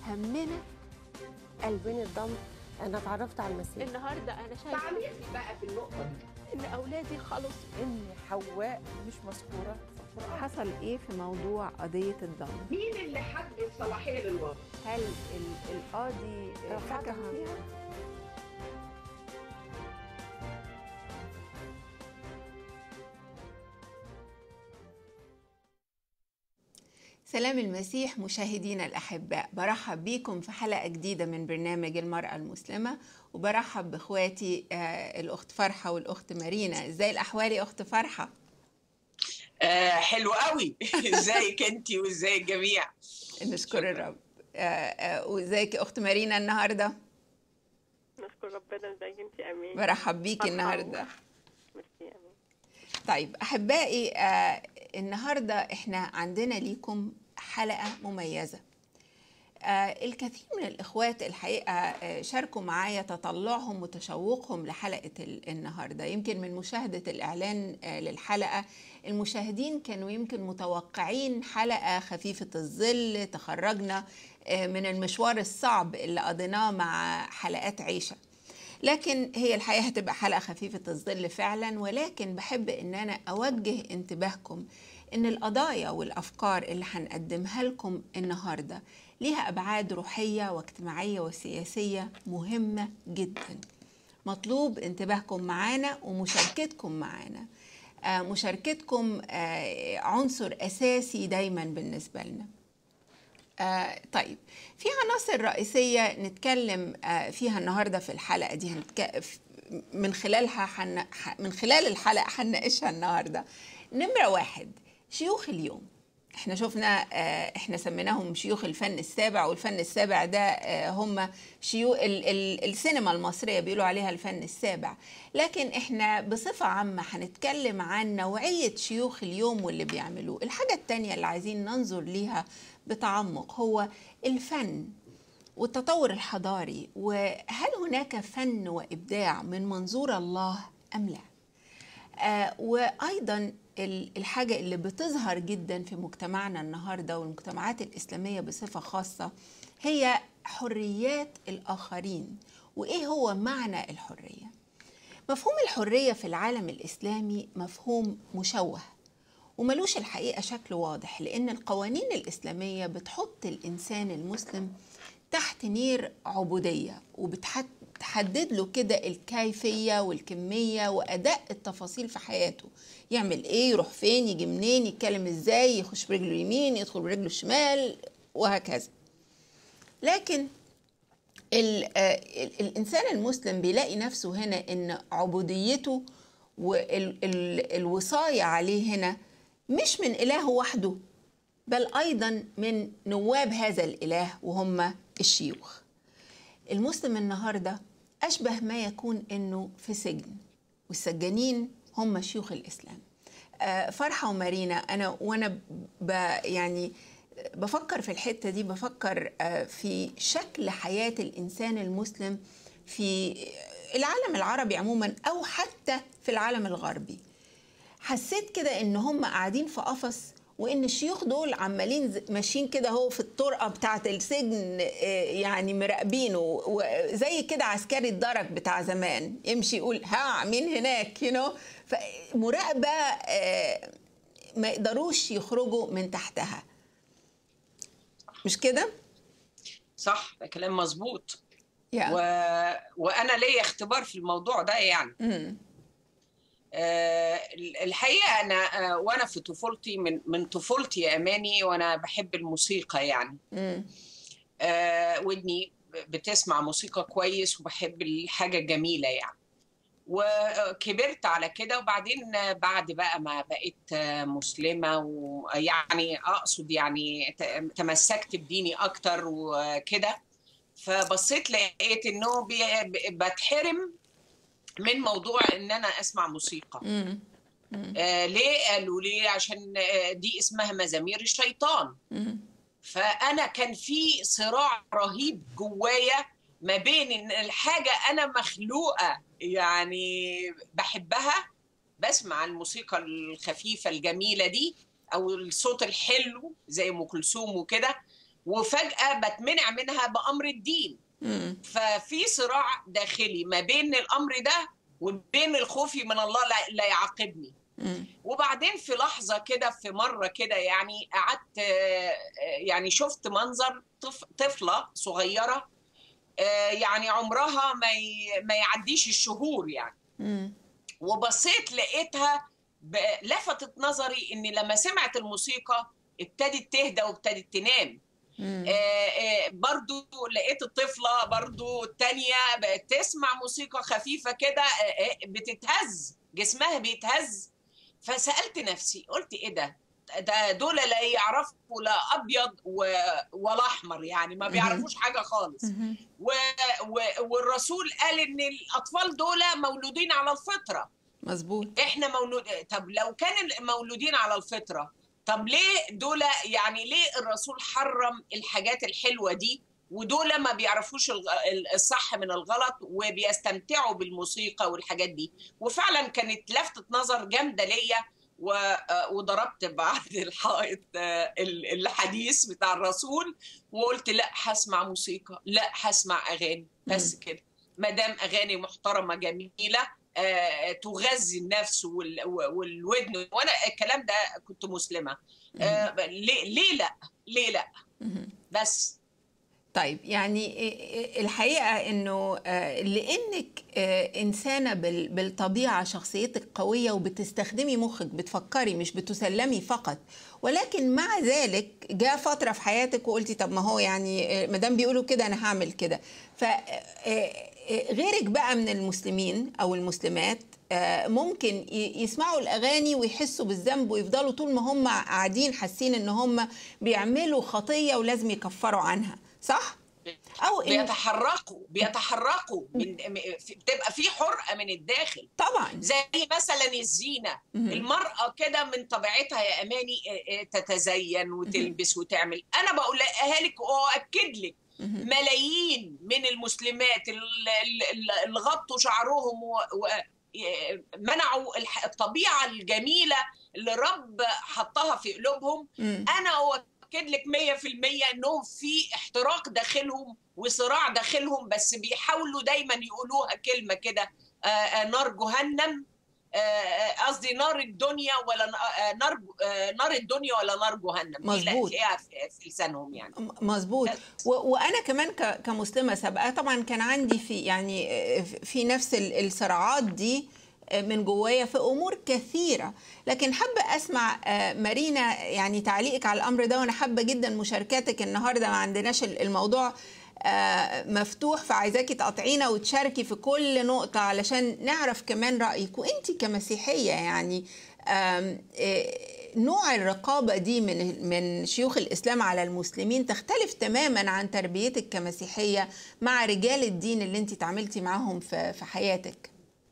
همنا قلبين الضم انا اتعرفت على المسيح النهارده انا شايفه تعليقي بقى في النقطة دي ان اولادي خلصوا ان حواء مش مذكوره في القران حصل ايه في موضوع قضيه الضم مين اللي حد الصلاحية للوضع؟ هل ال- القاضي رفضها. حكم فيها سلام المسيح مشاهدينا الأحباء برحب بيكم في حلقة جديدة من برنامج المرأة المسلمة وبرحب بإخواتي آه، الأخت فرحة والأخت مارينا إزاي الأحوال يا أخت فرحة؟ آه حلو قوي ازيك انت وازاي الجميع نشكر الرب آه، آه، وإزيك يا أخت مارينا النهاردة؟ نشكر ربنا ازيك انت امين برحب بيكي فرحة النهاردة ميرسي امين طيب أحبائي آه، النهاردة إحنا عندنا ليكم حلقة مميزة آه، الكثير من الإخوات الحقيقة آه، شاركوا معايا تطلعهم وتشوقهم لحلقة ال- النهاردة يمكن من مشاهدة الإعلان آه، للحلقة المشاهدين كانوا يمكن متوقعين حلقة خفيفة الظل تخرجنا آه، من المشوار الصعب اللي قضيناه مع حلقات عيشة لكن هي الحقيقة هتبقى حلقة خفيفة الظل فعلا ولكن بحب ان انا اوجه انتباهكم ان القضايا والافكار اللي هنقدمها لكم النهاردة ليها ابعاد روحية واجتماعية وسياسية مهمة جدا مطلوب انتباهكم معانا ومشاركتكم معانا آه، مشاركتكم آه، عنصر اساسي دايما بالنسبة لنا آه طيب في عناصر رئيسية نتكلم آه فيها النهاردة في الحلقة دي هنتك... ف- من خلالها حن... ح- من خلال الحلقة هنناقشها النهاردة نمرة واحد شيوخ اليوم احنا شفنا آه احنا سميناهم شيوخ الفن السابع والفن السابع ده آه هم شيوخ ال... ال... السينما المصرية بيقولوا عليها الفن السابع لكن احنا بصفة عامة هنتكلم عن نوعية شيوخ اليوم واللي بيعملوه الحاجة التانية اللي عايزين ننظر ليها بتعمق هو الفن والتطور الحضاري وهل هناك فن وابداع من منظور الله ام لا آه وايضا ال- الحاجه اللي بتظهر جدا في مجتمعنا النهارده والمجتمعات الاسلاميه بصفه خاصه هي حريات الاخرين وايه هو معنى الحريه مفهوم الحريه في العالم الاسلامي مفهوم مشوه وملوش الحقيقة شكل واضح لأن القوانين الإسلامية بتحط الإنسان المسلم تحت نير عبودية وبتحدد له كده الكيفية والكمية وأداء التفاصيل في حياته يعمل إيه يروح فين يجي منين يتكلم إزاي يخش برجله اليمين يدخل برجله الشمال وهكذا لكن ال- آه، ال- الإنسان المسلم بيلاقي نفسه هنا إن عبوديته والوصاية عليه هنا مش من إله وحده بل أيضا من نواب هذا الإله وهم الشيوخ المسلم النهاردة أشبه ما يكون إنه في سجن والسجانين هم شيوخ الإسلام آه، فرحة ومارينا أنا وأنا ب يعني بفكر في الحتة دي بفكر آه، في شكل حياة الإنسان المسلم في العالم العربي عموما أو حتى في العالم الغربي حسيت كده ان هم قاعدين في قفص وان الشيوخ دول عمالين ز- ماشيين كده هو في الطرقه بتاعه السجن آه، يعني مراقبينه وزي كده عسكري الدرك بتاع زمان يمشي يقول ها مين هناك يو you know? فمراقبه آه، ما يقدروش يخرجوا من تحتها مش كده؟ صح ده كلام مظبوط يا و... وانا ليا اختبار في الموضوع ده يعني مم. آه الحقيقه انا آه وانا في طفولتي من من طفولتي يا اماني وانا بحب الموسيقى يعني مم. آه ودني بتسمع موسيقى كويس وبحب الحاجه الجميله يعني وكبرت على كده وبعدين بعد بقى ما بقيت مسلمة ويعني أقصد يعني ت- تمسكت بديني أكتر وكده فبصيت لقيت إنه بي- ب- بتحرم من موضوع إن أنا أسمع موسيقى مم. مم. آه ليه قالوا لي عشان آه، دي اسمها مزامير الشيطان مم. فانا كان في صراع رهيب جوايا ما بين ان الحاجه انا مخلوقه يعني بحبها بسمع الموسيقى الخفيفه الجميله دي او الصوت الحلو زي ام كلثوم وكده وفجاه بتمنع منها بامر الدين مم. ففي صراع داخلي ما بين الامر ده وبين الخوف من الله لا, لا يعاقبني مم. وبعدين في لحظة كده في مرة كده يعني قعدت آه، آه، يعني شفت منظر طف- طفلة صغيرة آه، يعني عمرها ما ي- ما يعديش الشهور يعني مم. وبصيت لقيتها ب- لفتت نظري ان لما سمعت الموسيقى ابتدت تهدى وابتدت تنام مم. آه، آه، برضو لقيت الطفلة برضو التانية بقت تسمع موسيقى خفيفة كده آه، آه، بتتهز جسمها بيتهز فسألت نفسي قلت ايه ده ده دول لا يعرفوا لا ابيض و... ولا احمر يعني ما بيعرفوش حاجه خالص مم. و... و... والرسول قال ان الاطفال دول مولودين على الفطره مظبوط احنا مولود طب لو كان مولودين على الفطره طب ليه دول يعني ليه الرسول حرم الحاجات الحلوه دي ودول ما بيعرفوش الغ- ال- الصح من الغلط وبيستمتعوا بالموسيقى والحاجات دي وفعلا كانت لفتة نظر جامدة ليا و- آه، وضربت بعد الحائط آه، ال- الحديث بتاع الرسول وقلت لا هسمع موسيقى لا هسمع اغاني بس كده ما دام اغاني محترمه جميله آه، تغذي النفس وال- والودن وانا الكلام ده كنت مسلمه آه، ليه ليه لا ليه لا مم. بس طيب يعني إيه- إيه- الحقيقة إنه آه، لأنك آه، إنسانة بال- بالطبيعة شخصيتك قوية وبتستخدمي مخك بتفكري مش بتسلمي فقط ولكن مع ذلك جاء فترة في حياتك وقلتي طب ما هو يعني ما دام بيقولوا كده أنا هعمل كده فغيرك بقى من المسلمين أو المسلمات آه، ممكن ي- يسمعوا الأغاني ويحسوا بالذنب ويفضلوا طول ما هم قاعدين حاسين إن هم بيعملوا خطية ولازم يكفروا عنها صح؟ أو إن بيتحركوا بيتحركوا من م- في- بتبقى في حرقه من الداخل طبعا زي مثلا الزينه مهم. المراه كده من طبيعتها يا اماني آه، آه، تتزين وتلبس وتعمل انا بقولها لك واؤكد لك مهم. ملايين من المسلمات اللي غطوا شعرهم ومنعوا الطبيعه الجميله اللي رب حطها في قلوبهم مم. انا اؤكد لك 100% انهم في احتراق داخلهم وصراع داخلهم بس بيحاولوا دايما يقولوها كلمه كده آه، آه، نار جهنم آه، آه، قصدي نار الدنيا ولا ن- آه، نار آه، نار الدنيا ولا نار جهنم دي لا مظبوط. تلاقيها في في لسانهم يعني م- مظبوط و- وانا كمان ك- كمسلمه سابقه طبعا كان عندي في يعني آه، في نفس ال- الصراعات دي آه، من جوايا في امور كثيره لكن حابه اسمع آه، مارينا يعني تعليقك على الامر ده وانا حابه جدا مشاركاتك النهارده ما عندناش ال- الموضوع آه، مفتوح فعايزاكي تقاطعينا وتشاركي في كل نقطه علشان نعرف كمان رايك وانت كمسيحيه يعني آم، آه، نوع الرقابة دي من من شيوخ الإسلام على المسلمين تختلف تماما عن تربيتك كمسيحية مع رجال الدين اللي انت تعاملتي معاهم في في حياتك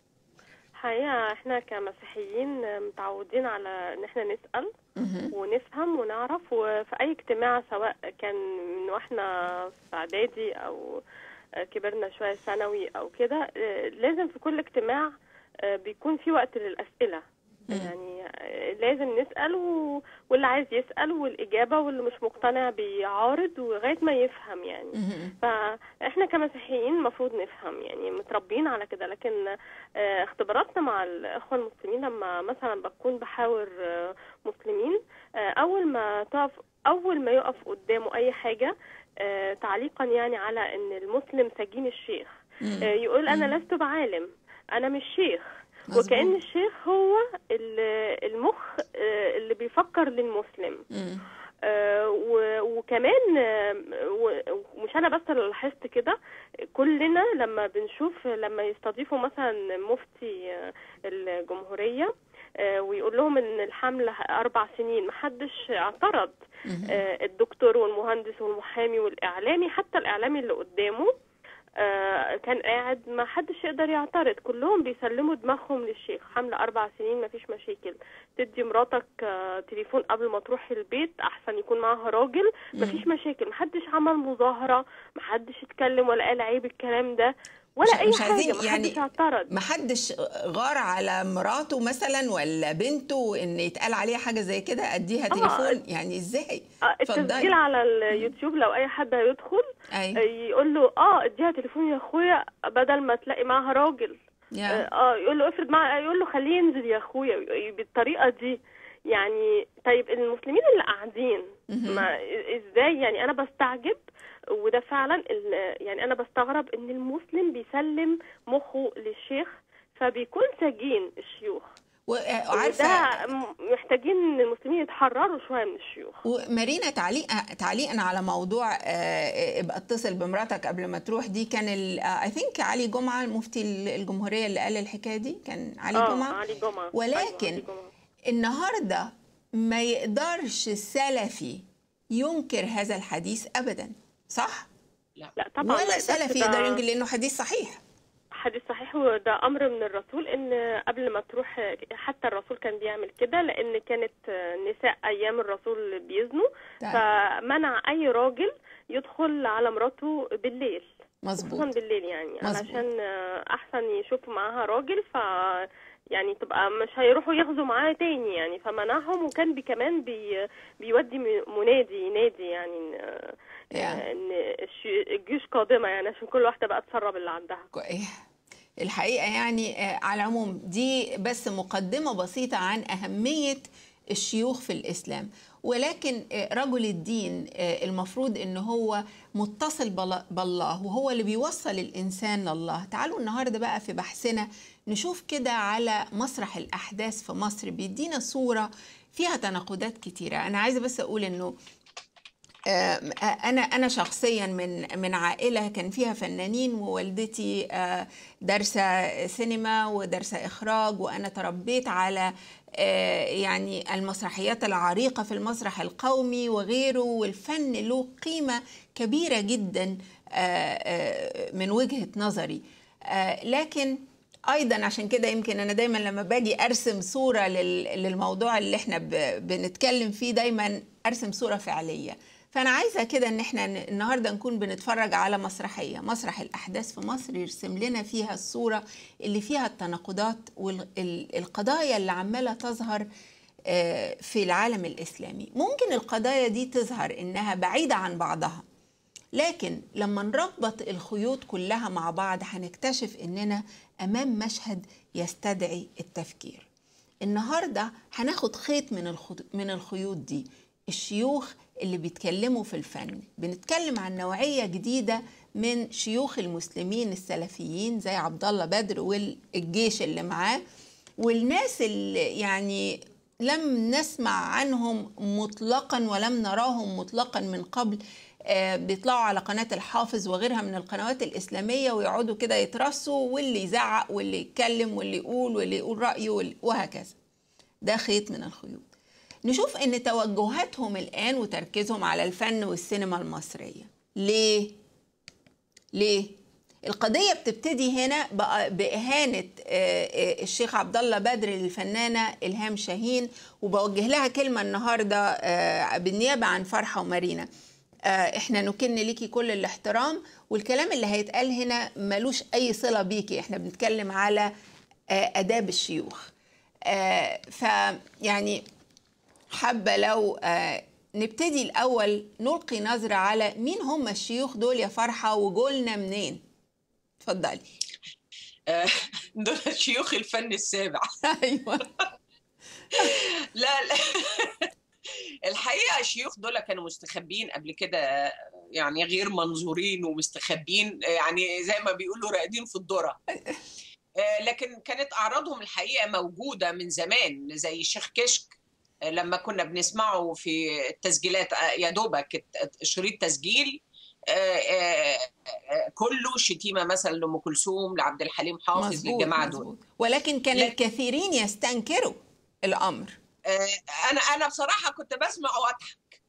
حقيقة احنا كمسيحيين متعودين على ان احنا نسأل ونفهم ونعرف وفي اي اجتماع سواء كان من واحنا في اعدادي او كبرنا شوية ثانوي او كده اه، لازم في كل اجتماع اه، بيكون في وقت للأسئلة يعني اه، لازم نسأل و... واللي عايز يسأل والإجابة واللي مش مقتنع بيعارض ولغاية ما يفهم يعني فاحنا كمسيحيين المفروض نفهم يعني متربيين على كده لكن آه، اختباراتنا مع الاخوه المسلمين لما مثلا بكون بحاور آه، مسلمين آه، اول ما تقف اول ما يقف قدامه اي حاجه آه، تعليقا يعني على ان المسلم سجين الشيخ آه، يقول انا لست بعالم انا مش شيخ مظبوط. وكأن الشيخ هو ال- المخ آه، اللي بيفكر للمسلم مم. آه، و- وكمان آه، و- ومش انا بس اللي لاحظت كده كلنا لما بنشوف لما يستضيفوا مثلا مفتي آه، الجمهوريه آه، ويقول لهم ان الحمل اربع سنين محدش اعترض آه، الدكتور والمهندس والمحامي والاعلامي حتى الاعلامي اللي قدامه آه، كان قاعد ما حدش يقدر يعترض كلهم بيسلموا دماغهم للشيخ حمل اربع سنين ما فيش مشاكل تدي مراتك آه، تليفون قبل ما تروح البيت احسن يكون معاها راجل ما فيش مشاكل ما حدش عمل مظاهره ما حدش اتكلم ولا قال عيب الكلام ده ولا مش- اي مش حاجه عايزين ما يعني حدش اعترض محدش غار على مراته مثلا ولا بنته ان يتقال عليها حاجه زي كده اديها تليفون يعني ازاي آه، اتفضلي. التسجيل على اليوتيوب لو اي حد هيدخل اي يقول له اه اديها تليفون يا اخويا بدل ما تلاقي معاها راجل يا. اه يقول له افرض معاه يقول له خليه ينزل يا اخويا بالطريقه دي يعني طيب المسلمين اللي قاعدين ما ازاي يعني انا بستعجب وده فعلا ال- يعني انا بستغرب ان المسلم بيسلم مخه للشيخ فبيكون سجين الشيوخ و- وده وعارفه م- محتاجين ان المسلمين يتحرروا شويه من الشيوخ ومارينا تعليق تعليقا على موضوع آه، ابقى اتصل بمراتك قبل ما تروح دي كان اي ثينك علي جمعه المفتي الجمهوريه اللي قال الحكايه دي كان علي اه جمعه علي جمعه ولكن أيوة علي جمعة. النهارده ما يقدرش السلفي ينكر هذا الحديث ابدا صح لا طبعا ما ولا يقدرش سلفي ده- يقدر ينكر لانه حديث صحيح حديث صحيح وده امر من الرسول ان قبل ما تروح حتى الرسول كان بيعمل كده لان كانت نساء ايام الرسول بيزنوا طيب. فمنع اي راجل يدخل على مراته بالليل مظبوط خصوصا بالليل يعني مظبوط. علشان احسن يشوفوا معاها راجل ف يعني تبقى مش هيروحوا ياخذوا معاه تاني يعني فمنعهم وكان بي كمان بي بيودي م- منادي ينادي يعني ان يعني. ان الش- الجيوش قادمه يعني عشان كل واحده بقى تسرب اللي عندها كويس. الحقيقة يعني آه، على العموم دي بس مقدمة بسيطة عن أهمية الشيوخ في الإسلام ولكن آه، رجل الدين آه، المفروض ان هو متصل بال- بالله وهو اللي بيوصل الانسان لله تعالوا النهارده بقى في بحثنا نشوف كده على مسرح الاحداث في مصر بيدينا صوره فيها تناقضات كتيره انا عايزه بس اقول انه آه، انا انا شخصيا من من عائله كان فيها فنانين ووالدتي آه، دارسه سينما ودارسه اخراج وانا تربيت على آه، يعني المسرحيات العريقه في المسرح القومي وغيره والفن له قيمه كبيره جدا آه، آه، من وجهه نظري آه، لكن ايضا عشان كده يمكن انا دايما لما باجي ارسم صوره لل- للموضوع اللي احنا ب- بنتكلم فيه دايما ارسم صوره فعليه فانا عايزه كده ان احنا ن- النهارده نكون بنتفرج على مسرحيه مسرح الاحداث في مصر يرسم لنا فيها الصوره اللي فيها التناقضات والقضايا اللي عماله تظهر آه، في العالم الاسلامي ممكن القضايا دي تظهر انها بعيده عن بعضها لكن لما نربط الخيوط كلها مع بعض هنكتشف اننا امام مشهد يستدعي التفكير النهارده هناخد خيط من الخط... من الخيوط دي الشيوخ اللي بيتكلموا في الفن بنتكلم عن نوعيه جديده من شيوخ المسلمين السلفيين زي عبد الله بدر والجيش اللي معاه والناس اللي يعني لم نسمع عنهم مطلقا ولم نراهم مطلقا من قبل آه، بيطلعوا على قناة الحافظ وغيرها من القنوات الإسلامية ويقعدوا كده يترصوا واللي يزعق واللي يتكلم واللي يقول واللي يقول رأيه واللي- وهكذا ده خيط من الخيوط نشوف ان توجهاتهم الآن وتركيزهم على الفن والسينما المصرية ليه؟ ليه؟ القضية بتبتدي هنا بقى بإهانة آه، آه، الشيخ عبد الله بدر للفنانة إلهام شاهين وبوجه لها كلمة النهاردة آه، بالنيابة عن فرحة ومارينا آه، احنا نكن ليكي كل الاحترام والكلام اللي هيتقال هنا ملوش أي صلة بيكي احنا بنتكلم على آه، آداب الشيوخ آه، فيعني حابة لو آه، نبتدي الأول نلقي نظرة على مين هم الشيوخ دول يا فرحة وجولنا منين اتفضلي آه، دول شيوخ الفن السابع أيوة لا لا الحقيقه الشيوخ دول كانوا مستخبين قبل كده يعني غير منظورين ومستخبين يعني زي ما بيقولوا راقدين في الذره آه، لكن كانت اعراضهم الحقيقه موجوده من زمان زي الشيخ كشك آه، لما كنا بنسمعه في التسجيلات آه، يا دوبك شريط تسجيل آه، آه، آه، كله شتيمه مثلا لام كلثوم لعبد الحليم حافظ مظبوط للجماعه دول مظبوط ولكن كان لا. الكثيرين يستنكروا الأمر آه، انا انا بصراحه كنت بسمع واضحك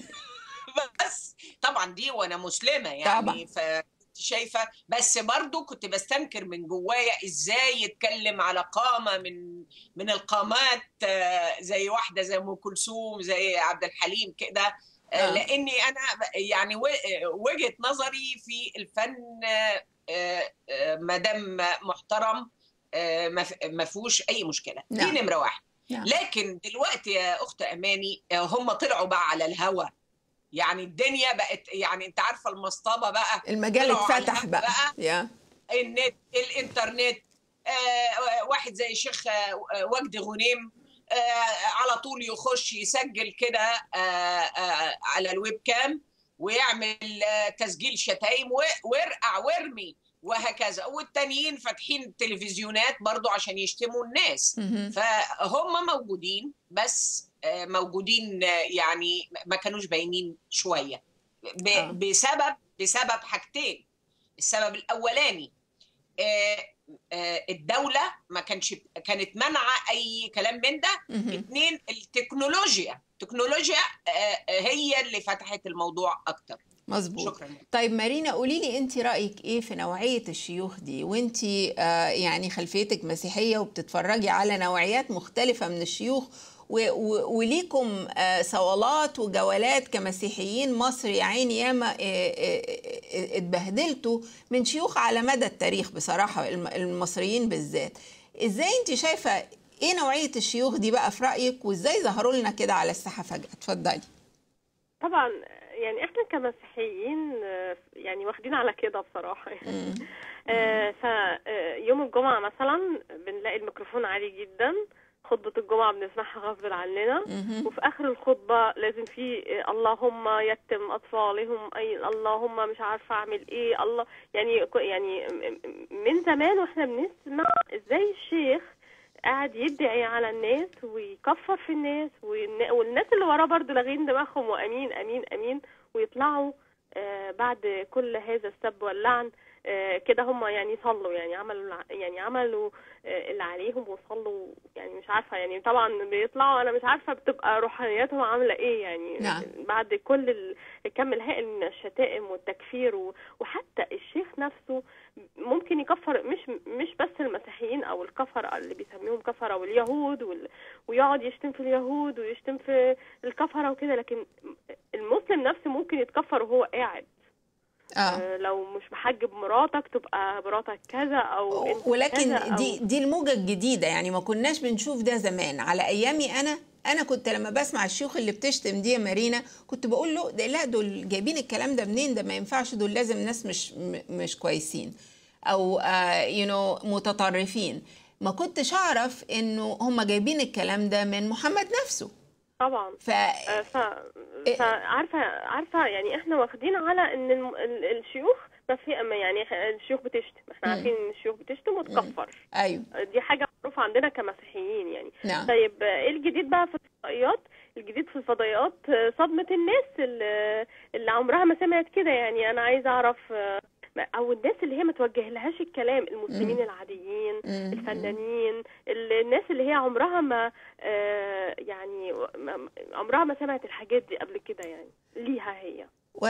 بس طبعا دي وانا مسلمه يعني ف شايفه بس برضو كنت بستنكر من جوايا ازاي يتكلم على قامه من من القامات آه، زي واحده زي ام كلثوم زي عبد الحليم كده آه، آه. لاني انا ب- يعني و- وجهه نظري في الفن آه، آه، آه، ما دام محترم آه، ما ف- ما فيهوش اي مشكله نعم. دي نمره واحد نعم. لكن دلوقتي يا اخت اماني آه، هم طلعوا بقى على الهوا يعني الدنيا بقت يعني انت عارفه المصطبه بقى المجال طلعوا على اتفتح الهوا بقى يا النت الانترنت آه، واحد زي الشيخ آه، وجدي غنيم آه، على طول يخش يسجل كده آه، آه، على الويب كام ويعمل آه، تسجيل شتايم و- وارقع وارمي وهكذا والتانيين فاتحين تلفزيونات برضو عشان يشتموا الناس مهم. فهم موجودين بس آه، موجودين آه، يعني ما كانوش باينين شويه ب- آه. بسبب بسبب حاجتين السبب الاولاني آه، آه، الدوله ما كانش كانت منعه اي كلام من ده مهم. اتنين التكنولوجيا التكنولوجيا آه، آه، هي اللي فتحت الموضوع اكتر مظبوط شكرا طيب مارينا قولي لي انت رايك ايه في نوعيه الشيوخ دي وانت آه يعني خلفيتك مسيحيه وبتتفرجي على نوعيات مختلفه من الشيوخ و- و- وليكم آه صولات وجولات كمسيحيين مصر يا عيني ياما آه، آه، آه، اتبهدلتوا من شيوخ على مدى التاريخ بصراحه الم- المصريين بالذات ازاي انت شايفه ايه نوعيه الشيوخ دي بقى في رايك وازاي ظهروا لنا كده على الساحه فجاه اتفضلي طبعا يعني احنا كمسيحيين آه، يعني واخدين على كده بصراحة مم. فيوم الجمعة مثلا بنلاقي الميكروفون عالي جدا خطبة الجمعة بنسمعها غصب عننا مهم. وفي آخر الخطبة لازم في آه، اللهم يتم أطفالهم أي اللهم مش عارفة أعمل إيه الله يعني يعني م- م- من زمان وإحنا بنسمع إزاي الشيخ قاعد يدعي على الناس ويكفر في الناس والن- والناس اللي وراه برضو لاغين دماغهم وامين امين امين ويطلعوا آه، بعد كل هذا السب واللعن آه، كده هم يعني صلوا يعني عملوا الع- يعني عملوا آه، اللي عليهم وصلوا يعني مش عارفه يعني طبعا بيطلعوا انا مش عارفه بتبقى روحانياتهم عامله ايه يعني نعم. بعد كل ال- الكم الهائل من الشتائم والتكفير و- وحتى الشيخ نفسه ممكن يكفر مش مش بس المسيحيين او الكفر اللي بيسميهم كفره واليهود وال... ويقعد يشتم في اليهود ويشتم في الكفره وكده لكن المسلم نفسه ممكن يتكفر وهو قاعد اه آه، لو مش محجب مراتك تبقى مراتك كذا او انت كذا ولكن أو... دي دي الموجة الجديدة يعني ما كناش بنشوف ده زمان على أيامي أنا أنا كنت لما بسمع الشيوخ اللي بتشتم دي يا مارينا كنت بقول له ده لا دول جايبين الكلام ده منين ده ما ينفعش دول لازم ناس مش م- مش كويسين أو يو نو متطرفين ما كنتش أعرف إنه هم جايبين الكلام ده من محمد نفسه طبعا ف آه، ف... فعارفه عارفه يعني احنا واخدين على ان الم... ال- الشيوخ ما في ما يعني إح- الشيوخ بتشتم احنا مم. عارفين ان الشيوخ بتشتم وتكفر أيوه دي حاجه معروفه عندنا كمسيحيين يعني نعم طيب آه، ايه الجديد بقى في الفضائيات الجديد في الفضائيات آه، صدمة الناس اللي, اللي عمرها ما سمعت كده يعني انا عايزه اعرف آه، ما- او الناس اللي هي ما توجه لهاش الكلام المسلمين مم. العاديين مم. الفنانين ال- الناس اللي هي عمرها ما آه، يعني ما- عمرها ما سمعت الحاجات دي قبل كده يعني ليها هي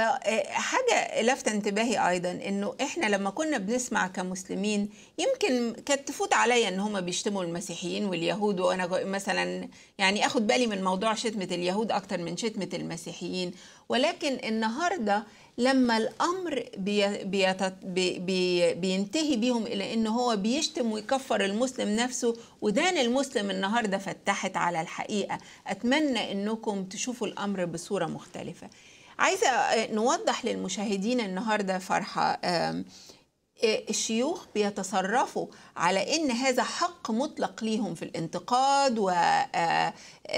وحاجة لفت انتباهي أيضا إنه إحنا لما كنا بنسمع كمسلمين يمكن كانت تفوت عليا إن هما بيشتموا المسيحيين واليهود وأنا جو- مثلا يعني أخد بالي من موضوع شتمة اليهود أكتر من شتمة المسيحيين ولكن النهاردة لما الأمر بي بيت بي بي بينتهي بيهم إلى إن هو بيشتم ويكفر المسلم نفسه ودان المسلم النهاردة فتحت على الحقيقة أتمنى إنكم تشوفوا الأمر بصورة مختلفة عايزة آه، نوضح للمشاهدين النهاردة فرحة آم، آه، الشيوخ بيتصرفوا على ان هذا حق مطلق ليهم في الانتقاد وفي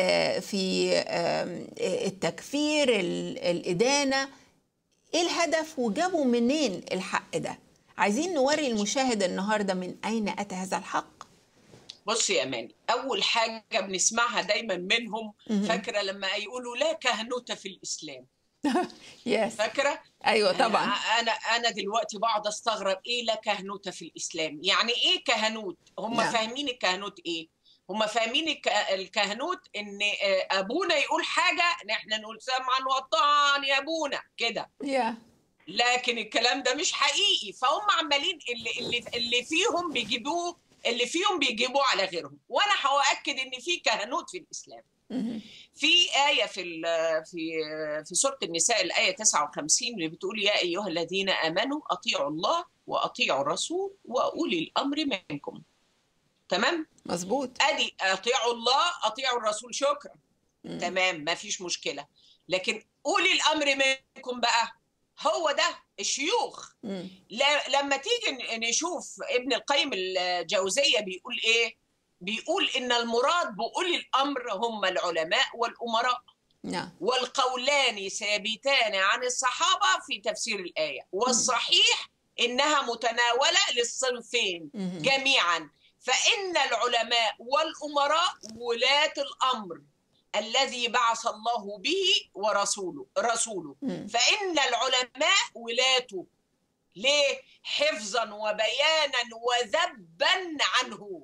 التكفير ال- الادانه ايه الهدف وجابوا منين الحق ده عايزين نوري المشاهد النهارده من اين اتى هذا الحق بصي يا اماني اول حاجه بنسمعها دايما منهم مهم. فاكره لما يقولوا لا كهنوت في الاسلام يس فاكره ايوه طبعا انا انا انا دلوقتي بقعد استغرب ايه لا كهنوت في الاسلام يعني ايه كهنوت هم نعم. فاهمين الكهنوت ايه هم فاهمين الك- الكهنوت ان آه، ابونا يقول حاجه احنا نقول سمعا وطاعا يا ابونا كده يا لكن الكلام ده مش حقيقي فهم عمالين اللي اللي اللي فيهم بيجيبوه اللي فيهم بيجيبوه على غيرهم وانا هاكد ان في كهنوت في الاسلام مهم. في آية في ال- في في سورة النساء الآية 59 اللي بتقول يا أيها الذين آمنوا أطيعوا الله واطيعوا الرسول واولي الامر منكم تمام مظبوط ادي اطيعوا الله اطيعوا الرسول شكرا تمام ما فيش مشكله لكن اولي الامر منكم بقى هو ده الشيوخ مم. لا- لما تيجي ن- نشوف ابن القيم الجوزيه بيقول ايه بيقول ان المراد باولي الامر هم العلماء والامراء نعم والقولان ثابتان عن الصحابه في تفسير الايه والصحيح انها متناوله للصنفين مهم. جميعا فان العلماء والامراء ولاه الامر الذي بعث الله به ورسوله رسوله مم. فان العلماء ولاته ليه حفظا وبيانا وذبا عنه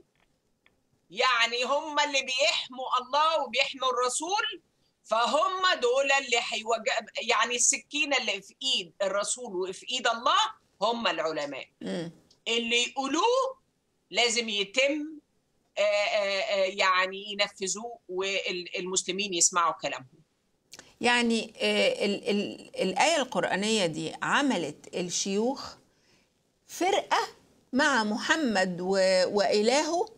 يعني هم اللي بيحموا الله وبيحموا الرسول فهم دول اللي هيوجه يعني السكينه اللي في ايد الرسول وفي ايد الله هم العلماء مم. اللي يقولوه لازم يتم آه، آه، آه، يعني ينفذوه والمسلمين يسمعوا كلامهم يعني آه، ال ال الآية القرآنية دي عملت الشيوخ فرقة مع محمد و وإلهه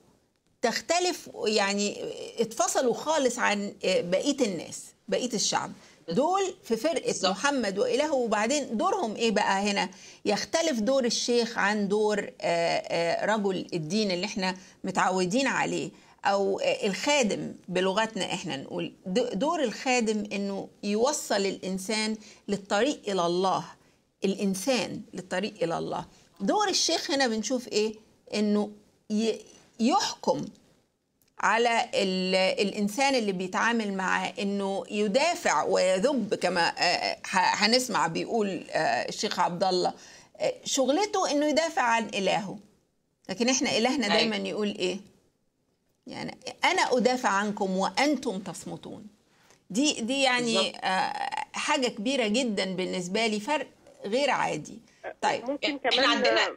تختلف يعني اتفصلوا خالص عن آه، بقية الناس بقية الشعب دول في فرقة بالظبط. محمد وإلهه وبعدين دورهم إيه بقى هنا يختلف دور الشيخ عن دور آه، آه، رجل الدين اللي احنا متعودين عليه أو آه، الخادم بلغتنا احنا نقول د- دور الخادم إنه يوصل الإنسان للطريق إلى الله الإنسان للطريق إلى الله دور الشيخ هنا بنشوف إيه إنه ي- يحكم على ال- الانسان اللي بيتعامل معاه انه يدافع ويذب كما آه، ه- هنسمع بيقول آه، الشيخ عبد الله آه، شغلته انه يدافع عن الهه لكن احنا الهنا أيوة. دايما يقول ايه يعني انا ادافع عنكم وانتم تصمتون دي دي يعني بالظبط. آه، حاجه كبيره جدا بالنسبه لي فرق غير عادي طيب ممكن احنا كمان عندنا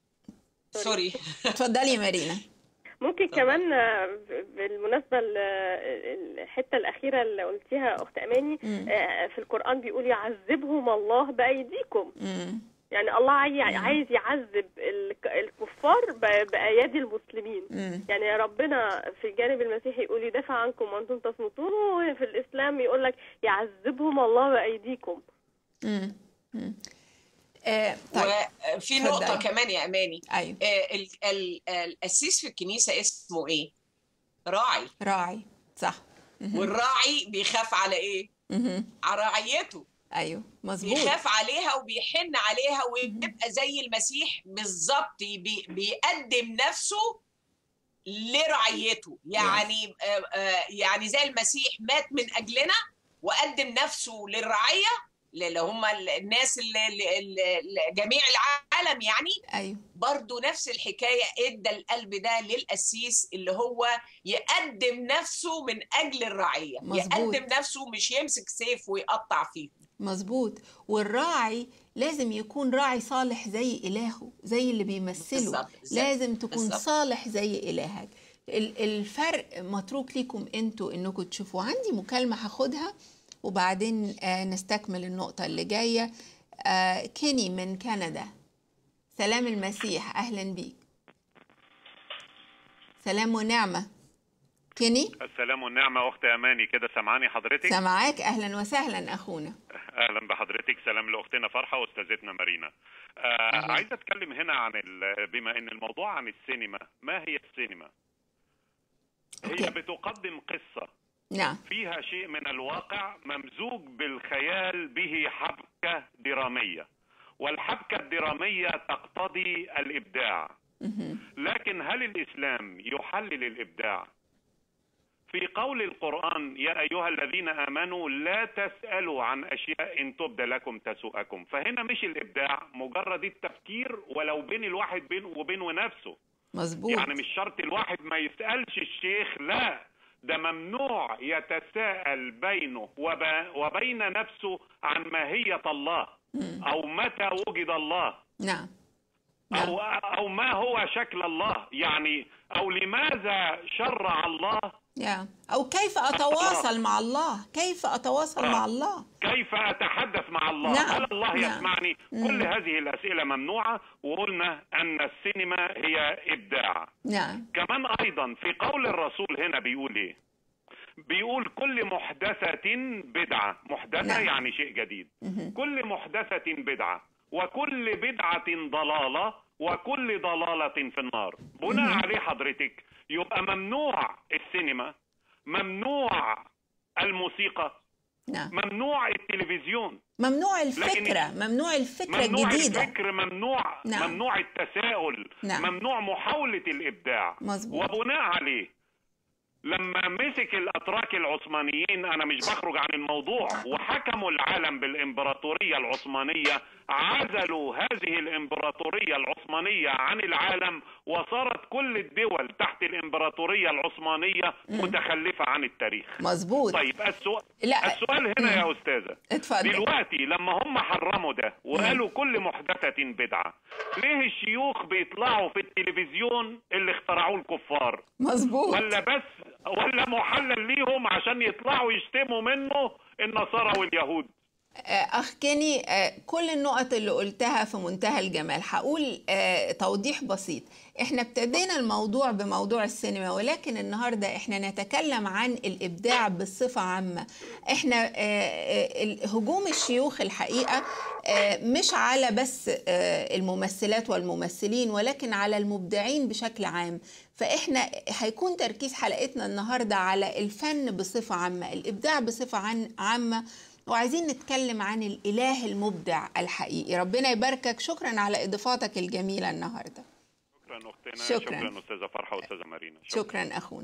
سوري اتفضلي يا مارينا ممكن كمان آه، بالمناسبة ل- الحتة الأخيرة اللي قلتيها أخت أماني مم. آه، في القرآن بيقول يعذبهم الله بأيديكم مم. يعني الله عاي- عايز يعذب الك- الكفار ب- بأيادي المسلمين مم. يعني ربنا في الجانب المسيحي يقول يدافع عنكم وأنتم تصمتون وفي الإسلام يقول لك يعذبهم الله بأيديكم مم. مم. آه، طيب وفي اتفضلي. نقطه كمان يا اماني ايوه آه، ال- ال- القسيس في الكنيسه اسمه ايه راعي راعي صح مهم. والراعي بيخاف على ايه مهم. على رعيته ايوه مظبوط بيخاف عليها وبيحن عليها ويبقى زي المسيح بالظبط بي بيقدم نفسه لرعيته يعني آه، آه، يعني زي المسيح مات من اجلنا وقدم نفسه للرعيه اللي هم الناس اللي اللي- اللي- جميع العالم يعني ايوه برضو نفس الحكاية ادى القلب ده للقسيس اللي هو يقدم نفسه من أجل الرعية مظبوط. يقدم نفسه مش يمسك سيف ويقطع فيه مظبوط والراعي لازم يكون راعي صالح زي إلهه زي اللي بيمثله بالظبط، بالظبط، لازم تكون بالظبط. صالح زي إلهك ال- الفرق متروك ليكم انتوا انكم تشوفوا عندي مكالمة هاخدها وبعدين آه، نستكمل النقطة اللي جاية آه، كيني من كندا سلام المسيح أهلا بيك سلام ونعمة كيني السلام والنعمة أخت أماني كده سامعاني حضرتك سامعاك أهلا وسهلا أخونا أهلا بحضرتك سلام لأختنا فرحة وأستاذتنا مارينا آه عايز أتكلم هنا عن ال- بما إن الموضوع عن السينما ما هي السينما هي أوكي. بتقدم قصة نعم فيها شيء من الواقع ممزوج بالخيال به حبكة درامية والحبكة الدرامية تقتضي الإبداع مهم. لكن هل الإسلام يحلل الإبداع؟ في قول القرآن يا أيها الذين آمنوا لا تسألوا عن أشياء إن تبد لكم تسؤكم فهنا مش الإبداع مجرد التفكير ولو بين الواحد بينه وبينه نفسه مظبوط يعني مش شرط الواحد ما يسألش الشيخ لا ده ممنوع يتساءل بينه وب- وبين نفسه عن ماهية الله مم. أو متى وجد الله نعم او او ما هو شكل الله يعني او لماذا شرع الله يا او كيف اتواصل مع الله كيف اتواصل آه. مع الله كيف اتحدث مع الله نعم، هل الله نعم. يسمعني كل هذه الاسئله ممنوعه وقلنا ان السينما هي ابداع نعم كمان ايضا في قول الرسول هنا بيقول ايه بيقول كل محدثة بدعة محدثة نعم. يعني شيء جديد كل محدثة بدعة وكل بدعة ضلالة وكل ضلالة في النار بناء عليه حضرتك يبقى ممنوع السينما ممنوع الموسيقى نعم ممنوع التلفزيون ممنوع لكن- الفكره ممنوع الفكره ممنوع الجديده الفكر ممنوع نعم. ممنوع التساؤل نعم. ممنوع محاولة الإبداع مظبوط. وبناء عليه لما مسك الأتراك العثمانيين أنا مش بخرج عن الموضوع وحكموا العالم بالإمبراطورية العثمانية عزلوا هذه الإمبراطورية العثمانية عن العالم وصارت كل الدول تحت الإمبراطورية العثمانية متخلفة عن التاريخ مظبوط طيب السؤال لا. السؤال هنا يا أستاذة اتفضل دلوقتي لما هم حرموا ده وقالوا كل محدثة بدعة ليه الشيوخ بيطلعوا في التلفزيون اللي اخترعوه الكفار مظبوط ولا بس ولا محلل ليهم عشان يطلعوا يشتموا منه النصارى واليهود آه، أخ كيني آه، كل النقط اللي قلتها في منتهى الجمال هقول آه، توضيح بسيط احنا ابتدينا الموضوع بموضوع السينما ولكن النهاردة احنا نتكلم عن الإبداع بصفة عامة احنا آه، آه، ال- هجوم الشيوخ الحقيقة آه، مش على بس آه، الممثلات والممثلين ولكن على المبدعين بشكل عام فاحنا هيكون تركيز حلقتنا النهارده على الفن بصفه عامه الابداع بصفه عن- عامه وعايزين نتكلم عن الاله المبدع الحقيقي ربنا يباركك شكرا على اضافاتك الجميله النهارده شكرا اختنا شكراً. شكرا استاذه فرحه واستاذه مارينا شكرا اخونا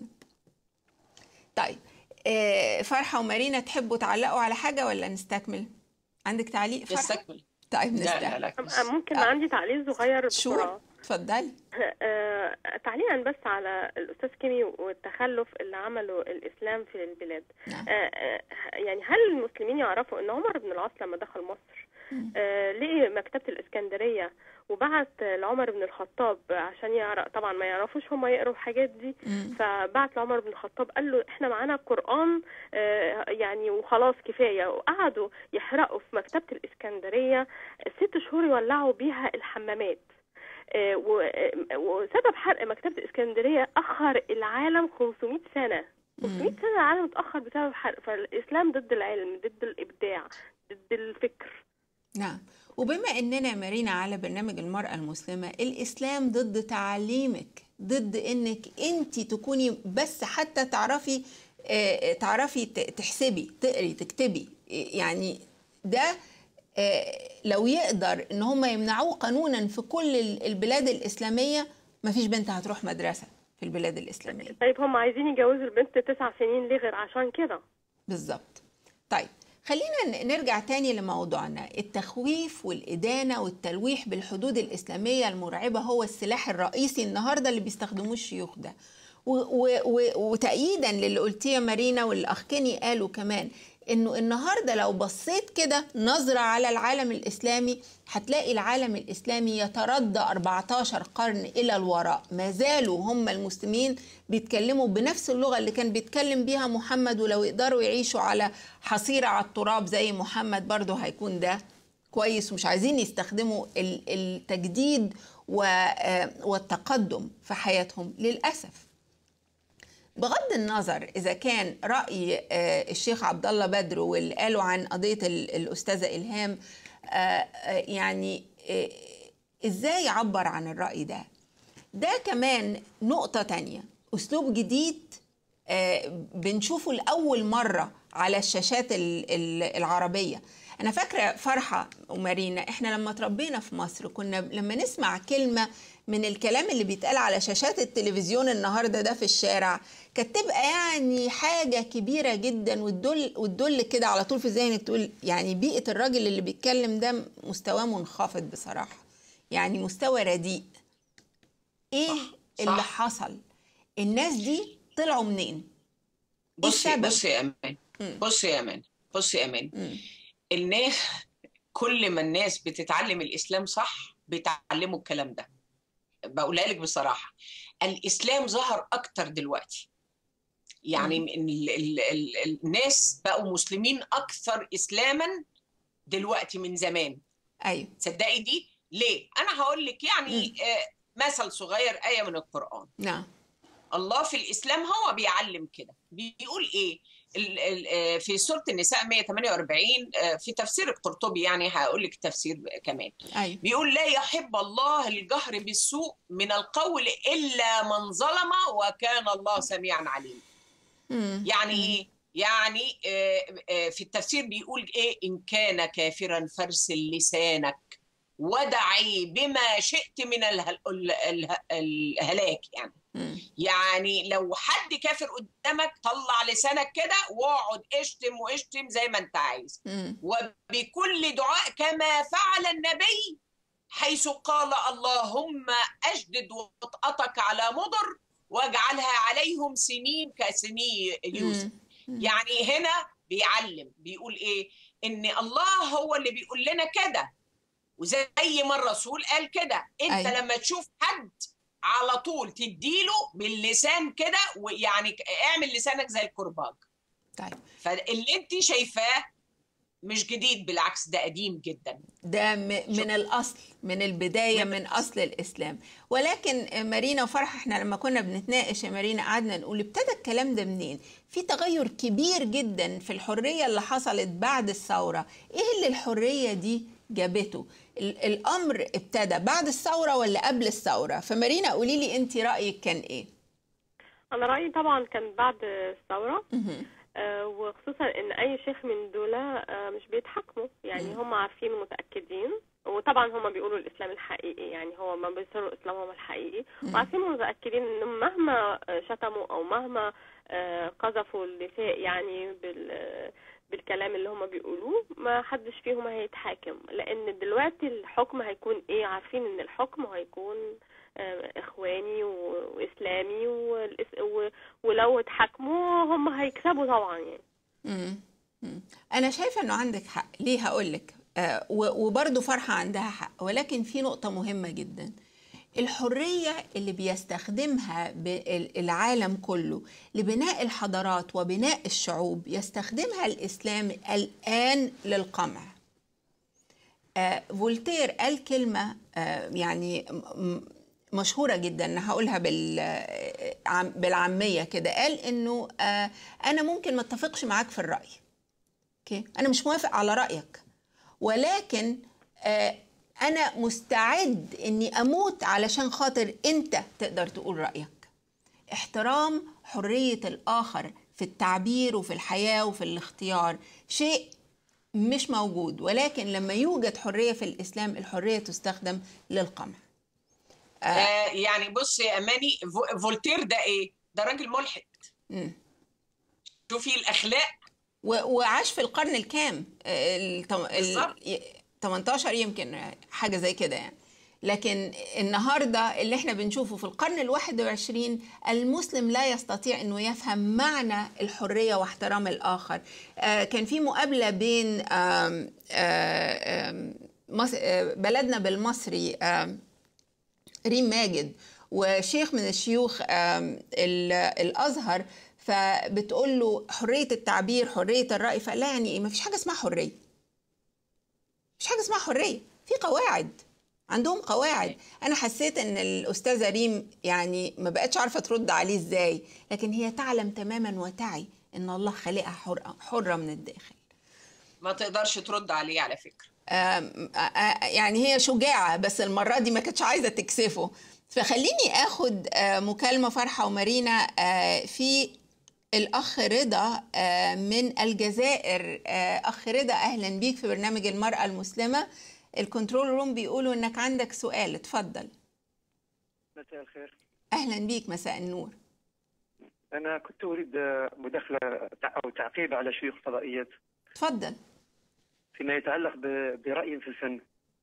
طيب آه، فرحه ومارينا تحبوا تعلقوا على حاجه ولا نستكمل عندك تعليق فرحه نستكمل طيب لا لا نستكمل لا أم- ممكن عندي تعليق صغير شو بسرعة اتفضلي آه، تعليقا بس على الأستاذ كيمي والتخلف اللي عمله الإسلام في البلاد نعم. آه، آه، يعني هل المسلمين يعرفوا أن عمر بن العاص لما دخل مصر آه، لقي مكتبة الإسكندرية وبعت لعمر بن الخطاب عشان يعرف طبعا ما يعرفوش هم يقروا الحاجات دي مم. فبعت لعمر بن الخطاب قال له احنا معانا القرآن آه، يعني وخلاص كفاية وقعدوا يحرقوا في مكتبة الإسكندرية ست شهور يولعوا بيها الحمامات آه، و- آه، وسبب حرق مكتبة الإسكندرية أخر العالم 500 سنة 500 سنة العالم اتأخر بسبب حرق فالإسلام ضد العلم ضد الإبداع ضد الفكر نعم وبما اننا مارينا على برنامج المرأة المسلمة الاسلام ضد تعليمك ضد انك انت تكوني بس حتى تعرفي آه، تعرفي ت- تحسبي تقري تكتبي آه، يعني ده آه، لو يقدر ان هم يمنعوه قانونا في كل ال- البلاد الاسلامية مفيش بنت هتروح مدرسة في البلاد الاسلامية طيب هم عايزين يجوزوا البنت تسع سنين ليه غير عشان كده بالظبط طيب خلينا ن- نرجع تاني لموضوعنا التخويف والإدانة والتلويح بالحدود الإسلامية المرعبة هو السلاح الرئيسي النهاردة اللي بيستخدموه الشيوخ ده و- و- و- وتأييدا للي قلتيه يا مارينا والأخ كيني قالوا كمان انه النهارده لو بصيت كده نظره على العالم الاسلامي هتلاقي العالم الاسلامي يتردى 14 قرن الى الوراء ما زالوا هم المسلمين بيتكلموا بنفس اللغه اللي كان بيتكلم بيها محمد ولو يقدروا يعيشوا على حصيره على التراب زي محمد برضه هيكون ده كويس ومش عايزين يستخدموا ال- التجديد و- آه، والتقدم في حياتهم للاسف بغض النظر اذا كان راي آه، الشيخ عبد الله بدر واللي قالوا عن قضيه ال- الاستاذه الهام آه، آه، يعني آه، ازاي يعبر عن الراي ده ده كمان نقطه تانية اسلوب جديد آه، بنشوفه لاول مره على الشاشات ال- ال- العربيه انا فاكره فرحه ومارينا احنا لما تربينا في مصر كنا لما نسمع كلمه من الكلام اللي بيتقال على شاشات التلفزيون النهارده ده في الشارع كانت تبقى يعني حاجه كبيره جدا وتدل وتدل كده على طول في ذهنك تقول يعني بيئه الراجل اللي بيتكلم ده مستواه منخفض بصراحه يعني مستوى رديء ايه صح، صح. اللي حصل الناس دي طلعوا منين بصي السبب؟ بصي يا امان مم. بصي يا امان بصي يا امان مم. الناس كل ما الناس بتتعلم الاسلام صح بيتعلموا الكلام ده بقولها لك بصراحة الإسلام ظهر أكتر دلوقتي يعني مم. ال ال ال الناس بقوا مسلمين أكثر إسلاما دلوقتي من زمان ايوه تصدقي دي ليه أنا هقول لك يعني آه، مثل صغير آية من القرآن نعم الله في الإسلام هو بيعلم كده بيقول إيه ال- ال- آه، في سورة النساء 148 آه، في تفسير القرطبي يعني هقول لك تفسير كمان ايوه بيقول لا يحب الله الجهر بالسوء من القول إلا من ظلم وكان الله سميعا عليما مم. يعني إيه؟ يعني آه، آه، في التفسير بيقول إيه إن كان كافرا فارسل لسانك ودعي بما شئت من اله- ال- ال- الهلاك يعني مم. يعني لو حد كافر قدامك طلع لسانك كده واقعد اشتم واشتم زي ما انت عايز مم. وبكل دعاء كما فعل النبي حيث قال اللهم أشدد وطأتك على مضر واجعلها عليهم سنين كسني يوسف مم. يعني هنا بيعلم بيقول ايه ان الله هو اللي بيقول لنا كده وزي ما الرسول قال كده انت أيوة. أيوة. لما تشوف حد على طول تديله باللسان كده ويعني ك- اعمل لسانك زي الكرباج طيب فاللي انت شايفاه مش جديد بالعكس ده قديم جدا ده م- من الأصل من البداية من من أصل الإسلام ولكن مارينا وفرح احنا لما كنا بنتناقش يا مارينا قعدنا نقول ابتدى الكلام ده منين في تغير كبير جدا في الحرية اللي حصلت بعد الثورة ايه اللي الحرية دي جابته ال- الأمر ابتدى بعد الثورة ولا قبل الثورة فمارينا قولي لي انت رأيك كان ايه انا رايي طبعا كان بعد الثوره مهم. آه، وخصوصا ان اي شيخ من دول آه، مش بيتحكموا يعني هم عارفين ومتاكدين وطبعا هم بيقولوا الاسلام الحقيقي يعني هو ما بيصروا اسلامهم الحقيقي وعارفين ومتاكدين انهم مهما آه، شتموا او مهما آه، قذفوا النساء يعني بال بالكلام اللي هم بيقولوه ما حدش فيهم هيتحاكم لان دلوقتي الحكم هيكون ايه عارفين ان الحكم هيكون آه، اخواني و- واسلامي والإس- و- ولو اتحكموا هم هيكسبوا طبعا يعني مم. مم. انا شايفه انه عندك حق ليه هقول لك آه و- وبرضه فرحه عندها حق ولكن في نقطه مهمه جدا الحريه اللي بيستخدمها ب- العالم كله لبناء الحضارات وبناء الشعوب يستخدمها الاسلام الان للقمع آه فولتير قال كلمه آه يعني م- م- مشهورة جدا أنا هقولها بال عم- بالعامية كده قال إنه آه أنا ممكن ما اتفقش معاك في الرأي أوكي أنا مش موافق على رأيك ولكن آه أنا مستعد إني أموت علشان خاطر أنت تقدر تقول رأيك احترام حرية الآخر في التعبير وفي الحياة وفي الاختيار شيء مش موجود ولكن لما يوجد حرية في الإسلام الحرية تستخدم للقمع آه يعني بص يا اماني فو- فولتير ده ايه ده راجل ملحد مم. شوفي الاخلاق و- وعاش في القرن الكام ال بالظبط. 18 يمكن حاجة زي كده يعني لكن النهاردة اللي احنا بنشوفه في القرن الواحد وعشرين المسلم لا يستطيع انه يفهم معنى الحرية واحترام الآخر آه كان في مقابلة بين آم آه آم مص- آه، بلدنا بالمصري آم ريم ماجد وشيخ من الشيوخ آم، ال- الازهر فبتقول له حريه التعبير حريه الراي فقال لها يعني ايه ما فيش حاجه اسمها حريه مفيش حاجه اسمها حريه في قواعد عندهم قواعد انا حسيت ان الاستاذه ريم يعني ما بقتش عارفه ترد عليه ازاي لكن هي تعلم تماما وتعي ان الله خلقها حره حره من الداخل ما تقدرش ترد عليه على فكره آم، آ- آ- يعني هي شجاعة بس المرة دي ما كانتش عايزة تكسفه فخليني اخد آه، مكالمة فرحة ومارينا آه، في الأخ رضا آه، من الجزائر آه، أخ رضا أهلا بيك في برنامج المرأة المسلمة الكنترول روم بيقولوا إنك عندك سؤال اتفضل مساء الخير أهلا بيك مساء النور أنا كنت أريد مداخلة تع- أو تعقيب على شيوخ الفضائيات اتفضل فيما يتعلق ب- برأيهم في الفن ما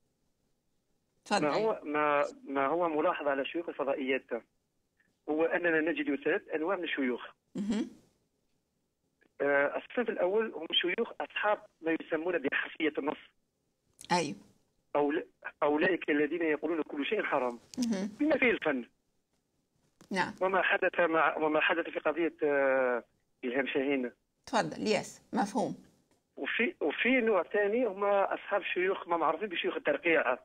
اتفضل هو ما ما هو ملاحظ على شيوخ الفضائيات هو أننا نجد ثلاث أنواع من الشيوخ مهم. آه، الصنف الأول هم شيوخ أصحاب ما يسمون بحرفية النص أيوه أول- أولئك الذين يقولون كل شيء حرام مهم. بما فيه الفن نعم وما حدث مع وما حدث في قضية آه، إلهام شاهين تفضل يس مفهوم وفي وفي نوع ثاني هما أصحاب شيوخ ما معروفين بشيوخ الترقيع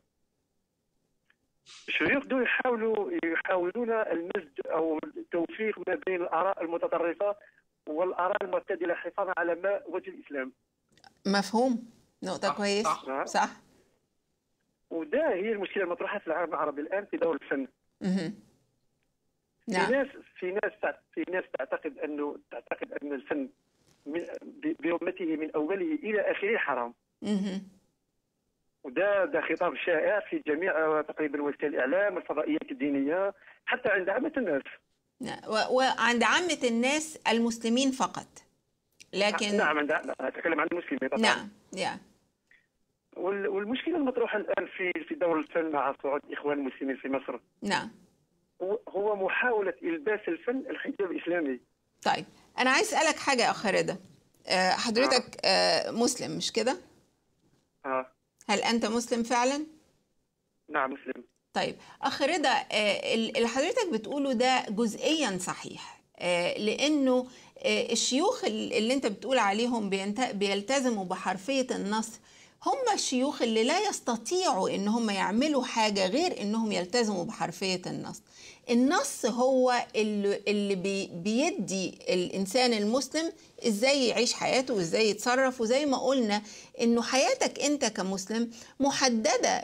الشيوخ دول يحاولوا يحاولون المزج أو التوفيق ما بين الآراء المتطرفة والآراء المعتدلة حفاظا على ما وجه الإسلام مفهوم نقطة صح، كويس صح. صح وده هي المشكلة المطروحة في العالم العربي الآن في دور الفن مهم. في نعم ناس في ناس تع- في ناس تعتقد انه تعتقد ان الفن من ب- برمته من اوله الى اخره حرام مهم. وده ده خطاب شائع في جميع آه، تقريبا وسائل الاعلام الفضائيات الدينيه حتى عند عامه الناس نعم. و- وعند عامة الناس المسلمين فقط لكن نعم عند اتكلم عن المسلمين طبعا نعم يا وال- والمشكله المطروحه الان في في دور الفن مع صعود الاخوان المسلمين في مصر نعم هو- هو محاوله الباس الفن الحجاب الاسلامي طيب أنا عايز أسألك حاجة يا أخ رضا آه، حضرتك آه، مسلم مش كده؟ اه هل أنت مسلم فعلا؟ نعم مسلم طيب أخ رضا آه، ال- اللي حضرتك بتقوله ده جزئيا صحيح آه، لأنه آه، الشيوخ ال- اللي أنت بتقول عليهم بينت- بيلتزموا بحرفية النص هم الشيوخ اللي لا يستطيعوا ان هم يعملوا حاجة غير انهم يلتزموا بحرفية النص النص هو اللي, اللي بي بيدي الانسان المسلم ازاي يعيش حياته وازاي يتصرف وزي ما قلنا انه حياتك انت كمسلم محددة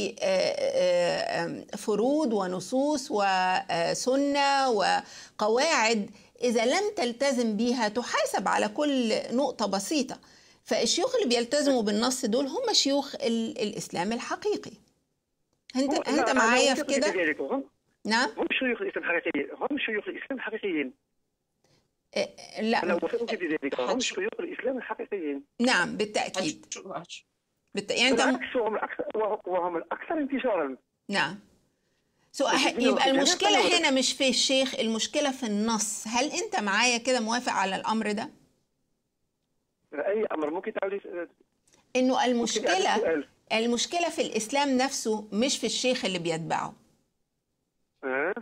بفروض ونصوص وسنة وقواعد اذا لم تلتزم بيها تحاسب على كل نقطة بسيطة فالشيوخ اللي بيلتزموا بالنص دول هم شيوخ ال- الاسلام الحقيقي انت هو- انت نعم، معايا أنا في أتفق كده بذلك. هم نعم هم شيوخ الاسلام حقيقيين هم شيوخ الاسلام حقيقيين إيه، انا لا اوافقك في ذلك هم هتشوف. شيوخ الاسلام الحقيقيين نعم بالتاكيد هتشوف- هتشوف. بالت... يعني انت بالعكس وهم الاكثر وهم الاكثر انتشارا نعم سو الذين يبقى جميع المشكله القواعد. هنا مش في الشيخ المشكله في النص هل انت معايا كده موافق على الامر ده اي امر ممكن تعودي انه ممكن تعودي المشكله السؤال المشكله في الاسلام نفسه مش في الشيخ اللي بيتبعه ها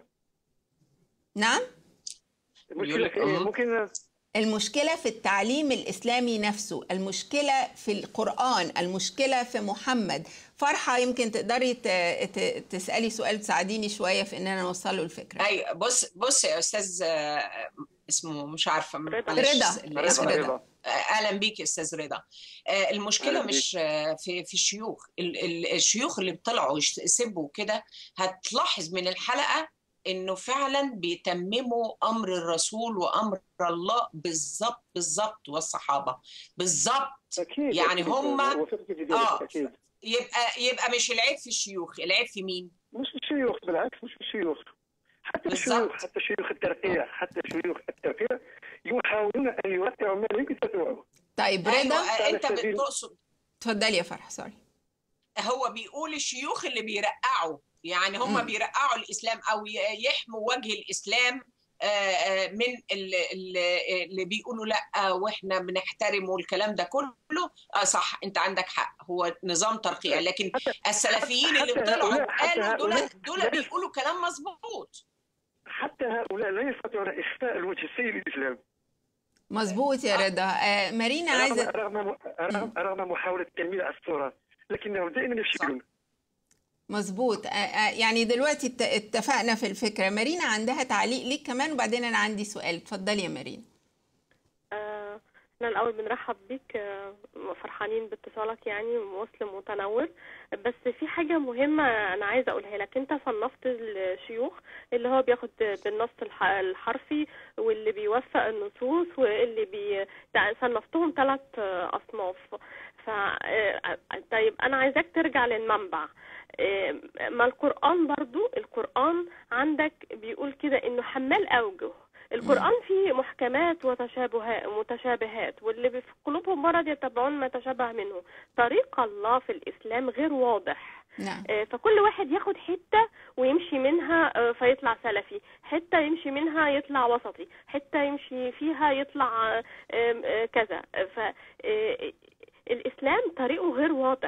نعم المشكله لك في إيه؟ أم. ممكن المشكلة في التعليم الإسلامي نفسه المشكلة في القرآن المشكلة في محمد فرحة يمكن تقدري ت- ت- تسألي سؤال تساعديني شوية في إن أنا أوصل له الفكرة اي بص بص يا استاذ آه، اسمه مش عارفه رضا. معلش رضا. الاسم رضا. رضا آه، اهلا بيك يا استاذ رضا آه، المشكله أهلا بيك. مش آه، في في الشيوخ ال- ال- الشيوخ اللي بيطلعوا يش- يسبوا كده هتلاحظ من الحلقه انه فعلا بيتمموا امر الرسول وامر الله بالظبط بالظبط والصحابه بالظبط اكيد يعني أكيد. هم- اوافقك في ذلك آه. اكيد يبقى يبقى مش العيب في الشيوخ العيب في مين مش في الشيوخ بالعكس مش في الشيوخ حتى بالظبط. الشيوخ حتى شيوخ الترقيع حتى شيوخ الترقيع يحاولون ان يوقعوا ما لا يمكن تسويه طيب رضا ايوه على انت سبيل- بتقصد اتفضلي يا فرح سوري هو بيقول الشيوخ اللي بيرقعوا يعني هم مم. بيرقعوا الاسلام او ي- يحموا وجه الاسلام آه، آه، من ال- ال- اللي بيقولوا لا واحنا بنحترم والكلام ده كله اه صح انت عندك حق هو نظام ترقيع لكن السلفيين اللي حتى طلعوا هؤلاء- حتى قالوا دول هؤلاء دول لا- بيقولوا كلام مظبوط حتى هؤلاء لا يستطيعون اخفاء الوجه السيء للاسلام مظبوط يا رضا آه مارينا رغم عايزة رغم رغم, رغم محاوله تلميع الصوره لكنهم دائما يفشلون مظبوط آه آه يعني دلوقتي ات- اتفقنا في الفكرة مارينا عندها تعليق ليك كمان وبعدين أنا عندي سؤال اتفضلي يا مارينا آه، احنا الاول بنرحب بيك آه، فرحانين باتصالك يعني مسلم متنور بس في حاجه مهمه انا عايزه اقولها لك انت صنفت الشيوخ اللي هو بياخد بالنص الح- الحرفي واللي بيوفق النصوص واللي بي يعني صنفتهم ثلاث اصناف ف آه، طيب انا عايزاك ترجع للمنبع آه، ما القرآن برضو القرآن عندك بيقول كده انه حمال اوجه القرآن فيه محكمات وتشابهات متشابهات واللي في قلوبهم مرض يتبعون ما تشابه منه طريق الله في الإسلام غير واضح نعم آه، فكل واحد ياخد حتة ويمشي منها آه، فيطلع سلفي حتة يمشي منها يطلع وسطي حتة يمشي فيها يطلع آه، آم، آه، كذا ف آه، الإسلام طريقه غير واضح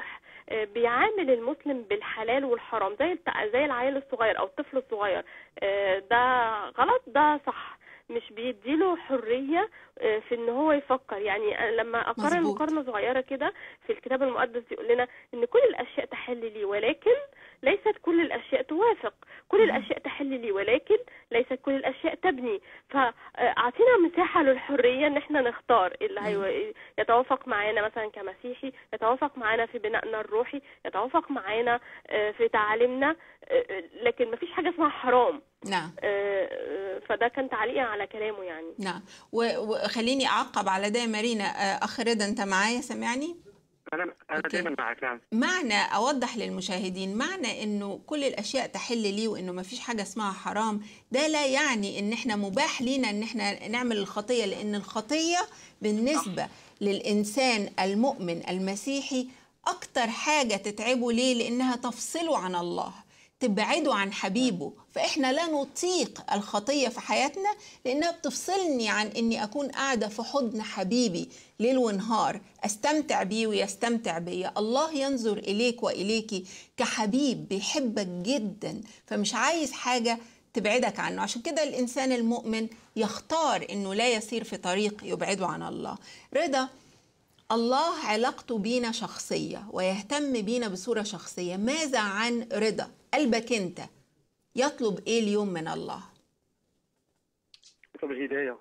آه، بيعامل المسلم بالحلال والحرام زي الت- زي العيل الصغير او الطفل الصغير آه، ده غلط ده صح مش بيديله حرية آه، في ان هو يفكر يعني أنا لما اقارن مظبوط. مقارنة صغيرة كده في الكتاب المقدس يقول لنا ان كل الاشياء تحل لي ولكن ليست كل الاشياء توافق كل الاشياء تحل لي ولكن ليست كل الاشياء تبني فاعطينا مساحة للحرية ان احنا نختار اللي هي يتوافق معانا مثلا كمسيحي يتوافق معانا في بنائنا الروحي يتوافق معانا آه، في تعاليمنا آه، آه، لكن مفيش حاجة اسمها حرام نعم آه، آه، فده كان تعليقا على كلامه يعني نعم و- وخليني اعقب على ده يا مارينا آه، اخ رضا انت معايا سامعني انا انا أوكي. دائما معك نعم معنى اوضح للمشاهدين معنى انه كل الاشياء تحل لي وانه ما فيش حاجه اسمها حرام ده لا يعني ان احنا مباح لينا ان احنا نعمل الخطيه لان الخطيه بالنسبه للانسان المؤمن المسيحي اكتر حاجه تتعبه ليه لانها تفصله عن الله تبعده عن حبيبه فاحنا لا نطيق الخطيه في حياتنا لانها بتفصلني عن اني اكون قاعده في حضن حبيبي ليل ونهار استمتع بيه ويستمتع بيا الله ينظر اليك واليكي كحبيب بيحبك جدا فمش عايز حاجه تبعدك عنه عشان كده الانسان المؤمن يختار انه لا يسير في طريق يبعده عن الله رضا الله علاقته بينا شخصية ويهتم بينا بصورة شخصية ماذا عن رضا قلبك انت يطلب ايه اليوم من الله يطلب الهدايه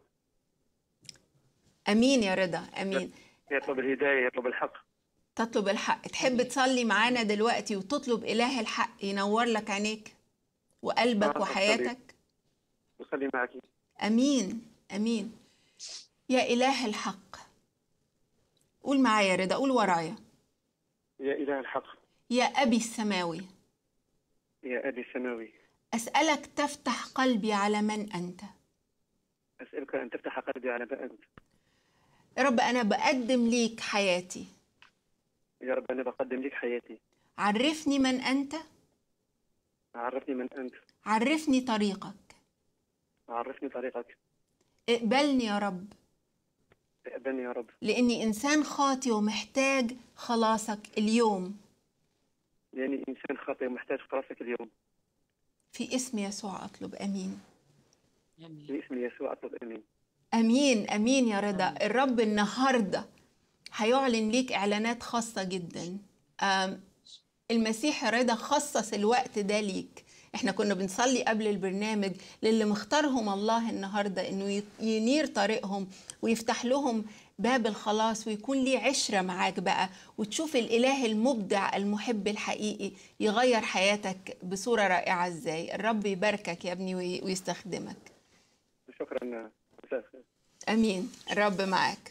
امين يا رضا امين يطلب الهدايه يطلب الحق تطلب الحق تحب تصلي معانا دلوقتي وتطلب اله الحق ينور لك عينيك وقلبك آه، وحياتك وصلي معك امين امين يا اله الحق قول معايا يا رضا قول ورايا يا اله الحق يا ابي السماوي يا ابي السماوي اسالك تفتح قلبي على من انت اسالك ان تفتح قلبي على ما انت يا رب أنا بقدم ليك حياتي يا رب انا بقدم لك حياتي عرفني من أنت عرفني من انت عرفني طريقك عرفني طريقك اقبلني يا رب اقبلني يا رب لأني إنسان خاطي ومحتاج خلاصك اليوم لاني انسان خاطئ ومحتاج خلاصك اليوم في اسم يسوع أطلب أمين آمين. باسم يسوع اطلب امين أمين أمين يا رضا الرب النهاردة هيعلن ليك إعلانات خاصة جدا آم، المسيح يا رضا خصص الوقت ده ليك احنا كنا بنصلي قبل البرنامج للي مختارهم الله النهاردة انه ي- ينير طريقهم ويفتح لهم باب الخلاص ويكون ليه عشرة معاك بقى وتشوف الإله المبدع المحب الحقيقي يغير حياتك بصورة رائعة ازاي الرب يباركك يا ابني وي- ويستخدمك شكرا مساء الخير امين الرب معاك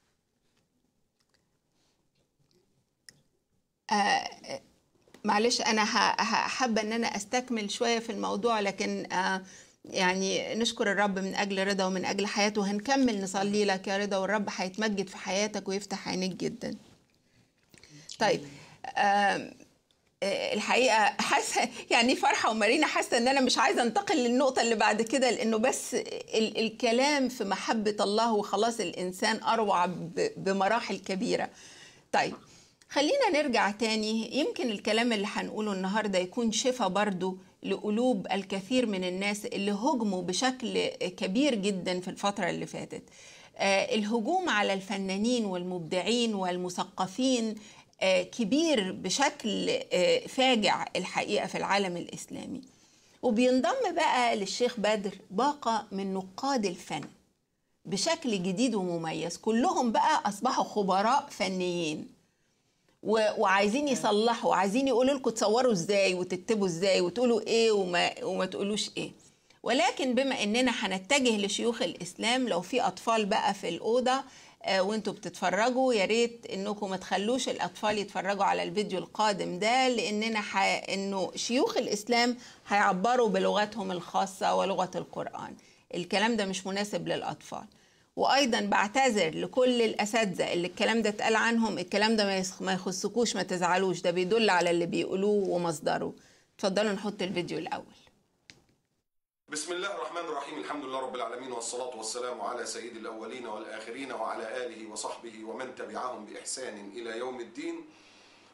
آه معلش انا ه- ه- حابه ان انا استكمل شويه في الموضوع لكن آه يعني نشكر الرب من اجل رضا ومن اجل حياته وهنكمل نصلي لك يا رضا والرب هيتمجد في حياتك ويفتح عينيك جدا طيب آم، آه، الحقيقه حاسه يعني فرحه ومارينا حاسه ان انا مش عايزه انتقل للنقطه اللي بعد كده لانه بس ال- الكلام في محبه الله وخلاص الانسان اروع ب- بمراحل كبيره طيب خلينا نرجع تاني يمكن الكلام اللي هنقوله النهارده يكون شفا برضو لقلوب الكثير من الناس اللي هجموا بشكل كبير جدا في الفترة اللي فاتت آه، الهجوم على الفنانين والمبدعين والمثقفين آه، كبير بشكل آه، فاجع الحقيقة في العالم الإسلامي وبينضم بقى للشيخ بدر باقة من نقاد الفن بشكل جديد ومميز كلهم بقى أصبحوا خبراء فنيين و- وعايزين يصلحوا وعايزين يقولوا لكم تصوروا ازاي وتكتبوا ازاي وتقولوا ايه وما, وما تقولوش ايه ولكن بما اننا هنتجه لشيوخ الاسلام لو في اطفال بقى في الاوضه آه، وانتوا بتتفرجوا يا ريت انكم ما تخلوش الاطفال يتفرجوا على الفيديو القادم ده لاننا ح... انه شيوخ الاسلام هيعبروا بلغتهم الخاصه ولغه القران الكلام ده مش مناسب للاطفال وايضا بعتذر لكل الاساتذه اللي الكلام ده اتقال عنهم الكلام ده ما يس- ما يخصكوش ما تزعلوش ده بيدل على اللي بيقولوه ومصدره اتفضلوا نحط الفيديو الاول بسم الله الرحمن الرحيم الحمد لله رب العالمين والصلاة والسلام على سيد الأولين والآخرين وعلى آله وصحبه ومن تبعهم بإحسان إلى يوم الدين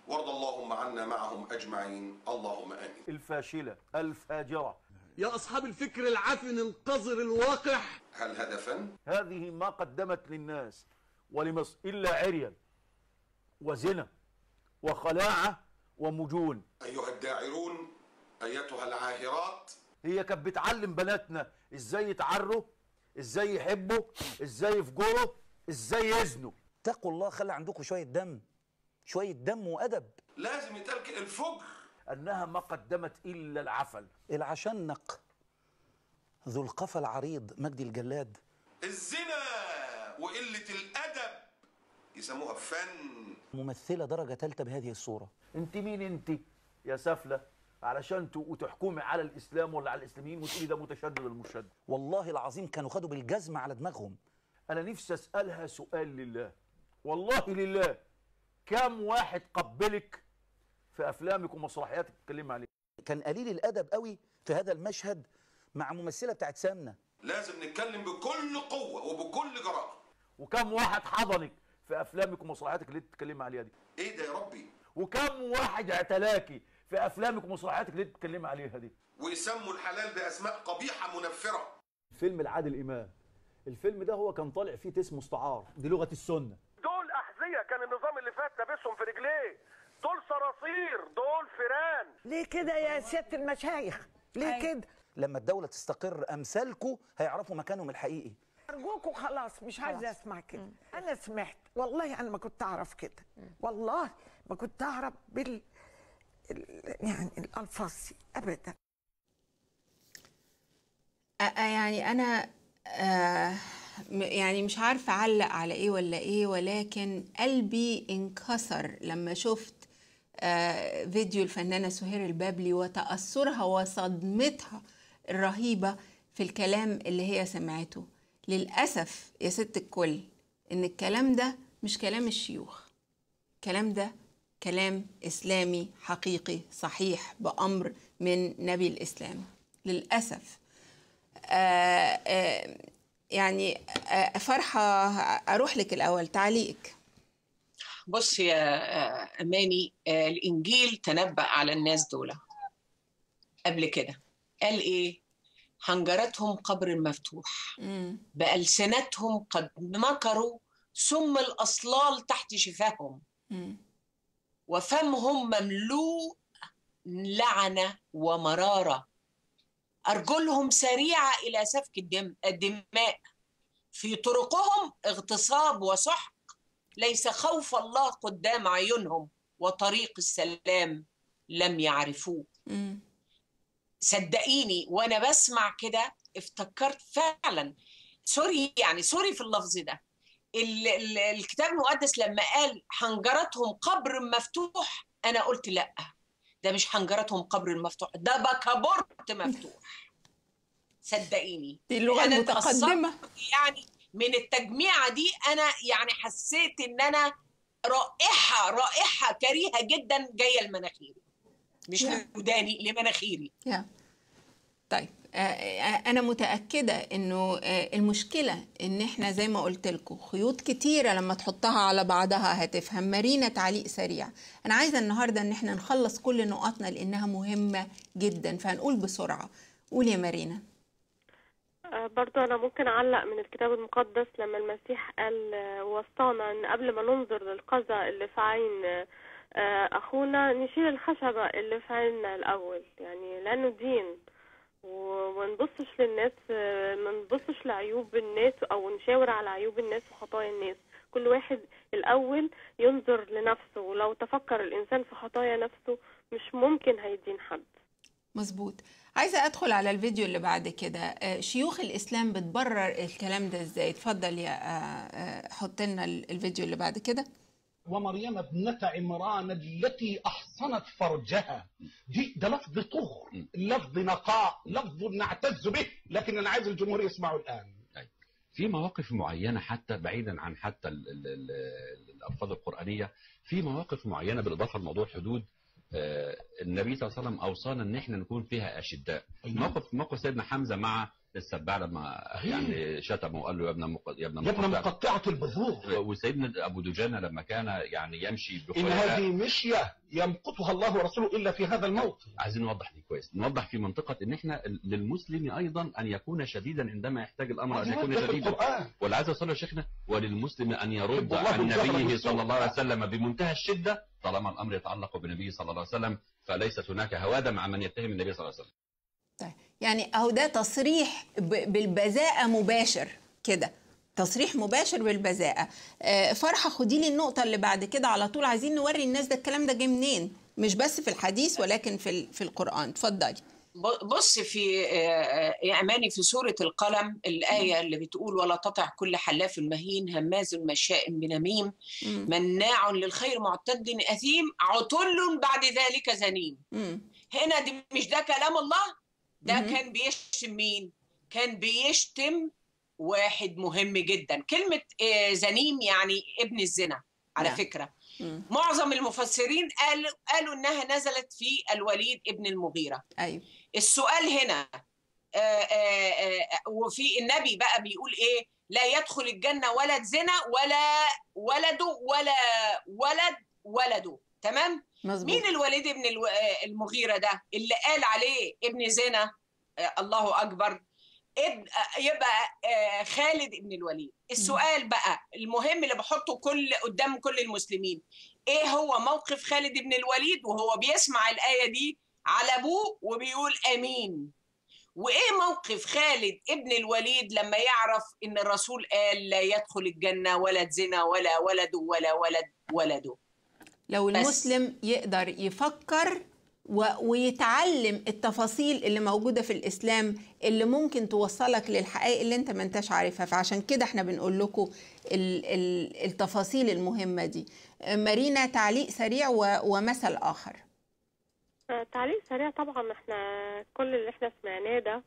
وارض اللهم عنا معهم أجمعين اللهم آمين الفاشلة الفاجرة يا أصحاب الفكر العفن القذر الواقح هل هذا فن؟ هذه ما قدمت للناس ولمصر إلا عريا وزنا وخلاعة ومجون أيها الداعرون أيتها العاهرات هي كانت بتعلم بناتنا ازاي يتعروا ازاي يحبوا ازاي يفجروا ازاي يزنوا اتقوا الله خلي عندكم شوية دم شوية دم وأدب لازم يتلك الفجر أنها ما قدمت إلا العفل العشنق ذو القفا العريض مجدي الجلاد الزنا وقلة الأدب يسموها فن ممثلة درجة ثالثة بهذه الصورة انت مين انت يا سفلة علشان تبقوا تحكمي على الإسلام ولا على الإسلاميين وتقولي ده متشدد المشدد والله العظيم كانوا خدوا بالجزمة على دماغهم أنا نفسي أسألها سؤال لله والله لله كم واحد قبلك في أفلامك ومسرحياتك تتكلم عليه كان قليل الأدب قوي في هذا المشهد مع ممثلة بتاعت سمنة لازم نتكلم بكل قوة وبكل جراءة وكم واحد حضنك في أفلامك ومسرحياتك اللي بتتكلم عليها دي إيه ده يا ربي وكم واحد اعتلاكي في أفلامك ومسرحياتك اللي بتتكلم عليها دي ويسموا الحلال بأسماء قبيحة منفرة فيلم العادل إمام الفيلم ده هو كان طالع فيه اسم مستعار دي لغة السنة دول أحذية كان النظام اللي فات لابسهم في رجليه دول صراصير دول فيران ليه كده يا سيادة المشايخ ليه كده لما الدولة تستقر أمثالكم هيعرفوا مكانهم الحقيقي أرجوكوا خلاص مش عايزة أسمع كده أنا سمعت والله أنا ما كنت أعرف كده والله ما كنت أعرف بال ال- يعني الألفاظ دي أبدا أ- يعني انا آه، م- يعني مش عارفه اعلق على ايه ولا ايه ولكن قلبي انكسر لما شفت آه، فيديو الفنانه سهير البابلي وتاثرها وصدمتها الرهيبه في الكلام اللي هي سمعته للاسف يا ست الكل ان الكلام ده مش كلام الشيوخ الكلام ده كلام اسلامي حقيقي صحيح بامر من نبي الاسلام للاسف آه، آه، يعني آه، فرحة أروح لك الأول تعليقك بص يا آه، أماني آه، الإنجيل تنبأ على الناس دول قبل كده قال إيه حنجرتهم قبر مفتوح بألسنتهم قد مكروا ثم الأصلال تحت شفاههم وفمهم مملوء لعنة ومرارة أرجلهم سريعة إلى سفك الدم الدماء في طرقهم اغتصاب وسحق ليس خوف الله قدام عيونهم وطريق السلام لم يعرفوه صدقيني وانا بسمع كده افتكرت فعلا سوري يعني سوري في اللفظ ده ال- ال- الكتاب المقدس لما قال حنجرتهم قبر مفتوح انا قلت لا ده مش حنجرتهم قبر مفتوح ده بكابورت مفتوح صدقيني دي اللغة أنا المتقدمة. اتأثرت يعني من التجميعة دي أنا يعني حسيت إن أنا رائحة رائحة كريهة جدا جاية لمناخيري مش يا. لوداني لمناخيري يا طيب آه، آه، أنا متأكدة إنه آه، المشكلة إن إحنا زي ما قلت لكم خيوط كتيرة لما تحطها على بعضها هتفهم مارينا تعليق سريع أنا عايزة النهاردة إن إحنا نخلص كل نقاطنا لأنها مهمة جدا فهنقول بسرعة قول يا مارينا آه، برضو أنا ممكن أعلق من الكتاب المقدس لما المسيح قال آه، وصانا إن قبل ما ننظر للقذى اللي في عين آه، آه، أخونا نشيل الخشبة اللي في عيننا الأول يعني لأنه دين وما نبصش للناس آه، ما نبصش لعيوب الناس أو نشاور على عيوب الناس وخطايا الناس كل واحد الأول ينظر لنفسه ولو تفكر الإنسان في خطايا نفسه مش ممكن هيدين حد مظبوط عايزة أدخل على الفيديو اللي بعد كده آه، شيوخ الإسلام بتبرر الكلام ده إزاي اتفضل يا آه، آه، حط لنا ال- الفيديو اللي بعد كده ومريم ابنة عمران التي أحصنت فرجها دي ده لفظ طهر لفظ نقاء لفظ نعتز به لكن أنا عايز الجمهور يسمعه الآن في مواقف معينة حتى بعيدا عن حتى ال ال ال الألفاظ القرآنية في مواقف معينة بالإضافة لموضوع الحدود آه، النبي صلى الله عليه وسلم أوصانا إن إحنا نكون فيها أشداء موقف موقف سيدنا حمزة مع السباع لما يعني شتمه وقال له يا ابن مق- يا ابن يا ابن مقطع. مقطعة البذور وسيدنا ابو دجانه لما كان يعني يمشي إن بخيلاء هذه مشية يمقتها الله ورسوله إلا في هذا الموطن عايزين نوضح دي كويس نوضح في منطقة ان احنا للمسلم ايضا ان يكون شديدا عندما يحتاج الامر ان هذه يكون مادة في شديدا القرآن. والعاذ صلى يا شيخنا وللمسلم ان يرد الله عن الجهر نبيه بالسوء. صلى الله عليه وسلم بمنتهى الشدة طالما الامر يتعلق بالنبي صلى الله عليه وسلم فليست هناك هوادة مع من يتهم النبي صلى الله عليه وسلم طيب يعني اهو ده تصريح ب- بالبذاءة مباشر كده تصريح مباشر بالبذاءة آه، فرحة خدي لي النقطة اللي بعد كده على طول عايزين نوري الناس ده الكلام ده جه منين مش بس في الحديث ولكن في ال- في القرآن اتفضلي ب- بص في آه، آه، يا أماني في سورة القلم الآية اللي بتقول ولا تطع كل حلاف مهين هماز مشاء بنميم مناع للخير معتد أثيم عتل بعد ذلك زنيم هنا دي مش ده كلام الله ده مهم. كان بيشتم مين كان بيشتم واحد مهم جدا كلمة آه، زنيم يعني ابن الزنا على نعم. فكرة معظم المفسرين قالوا قالوا انها نزلت في الوليد ابن المغيرة ايوه السؤال هنا آه، آه، آه، وفي النبي بقى بيقول ايه لا يدخل الجنة ولد زنا ولا ولده ولا ولد ولده تمام مظبوط. مين الوليد ابن الو- آه، المغيرة ده اللي قال عليه ابن زنا آه، الله أكبر ابن آه، يبقى آه، خالد ابن الوليد السؤال بقى المهم اللي بحطه كل قدام كل المسلمين ايه هو موقف خالد بن الوليد وهو بيسمع الآية دي على ابوه وبيقول امين وايه موقف خالد ابن الوليد لما يعرف ان الرسول قال لا يدخل الجنة ولد زنا ولا ولد ولا ولد ولده لو بس. المسلم يقدر يفكر و... ويتعلم التفاصيل اللي موجودة في الإسلام اللي ممكن توصلك للحقائق اللي انت ما انتش عارفها فعشان كده احنا بنقول لكم ال... ال... التفاصيل المهمة دي مارينا تعليق سريع و... ومثل آخر آه، تعليق سريع طبعا احنا كل اللي احنا سمعناه ده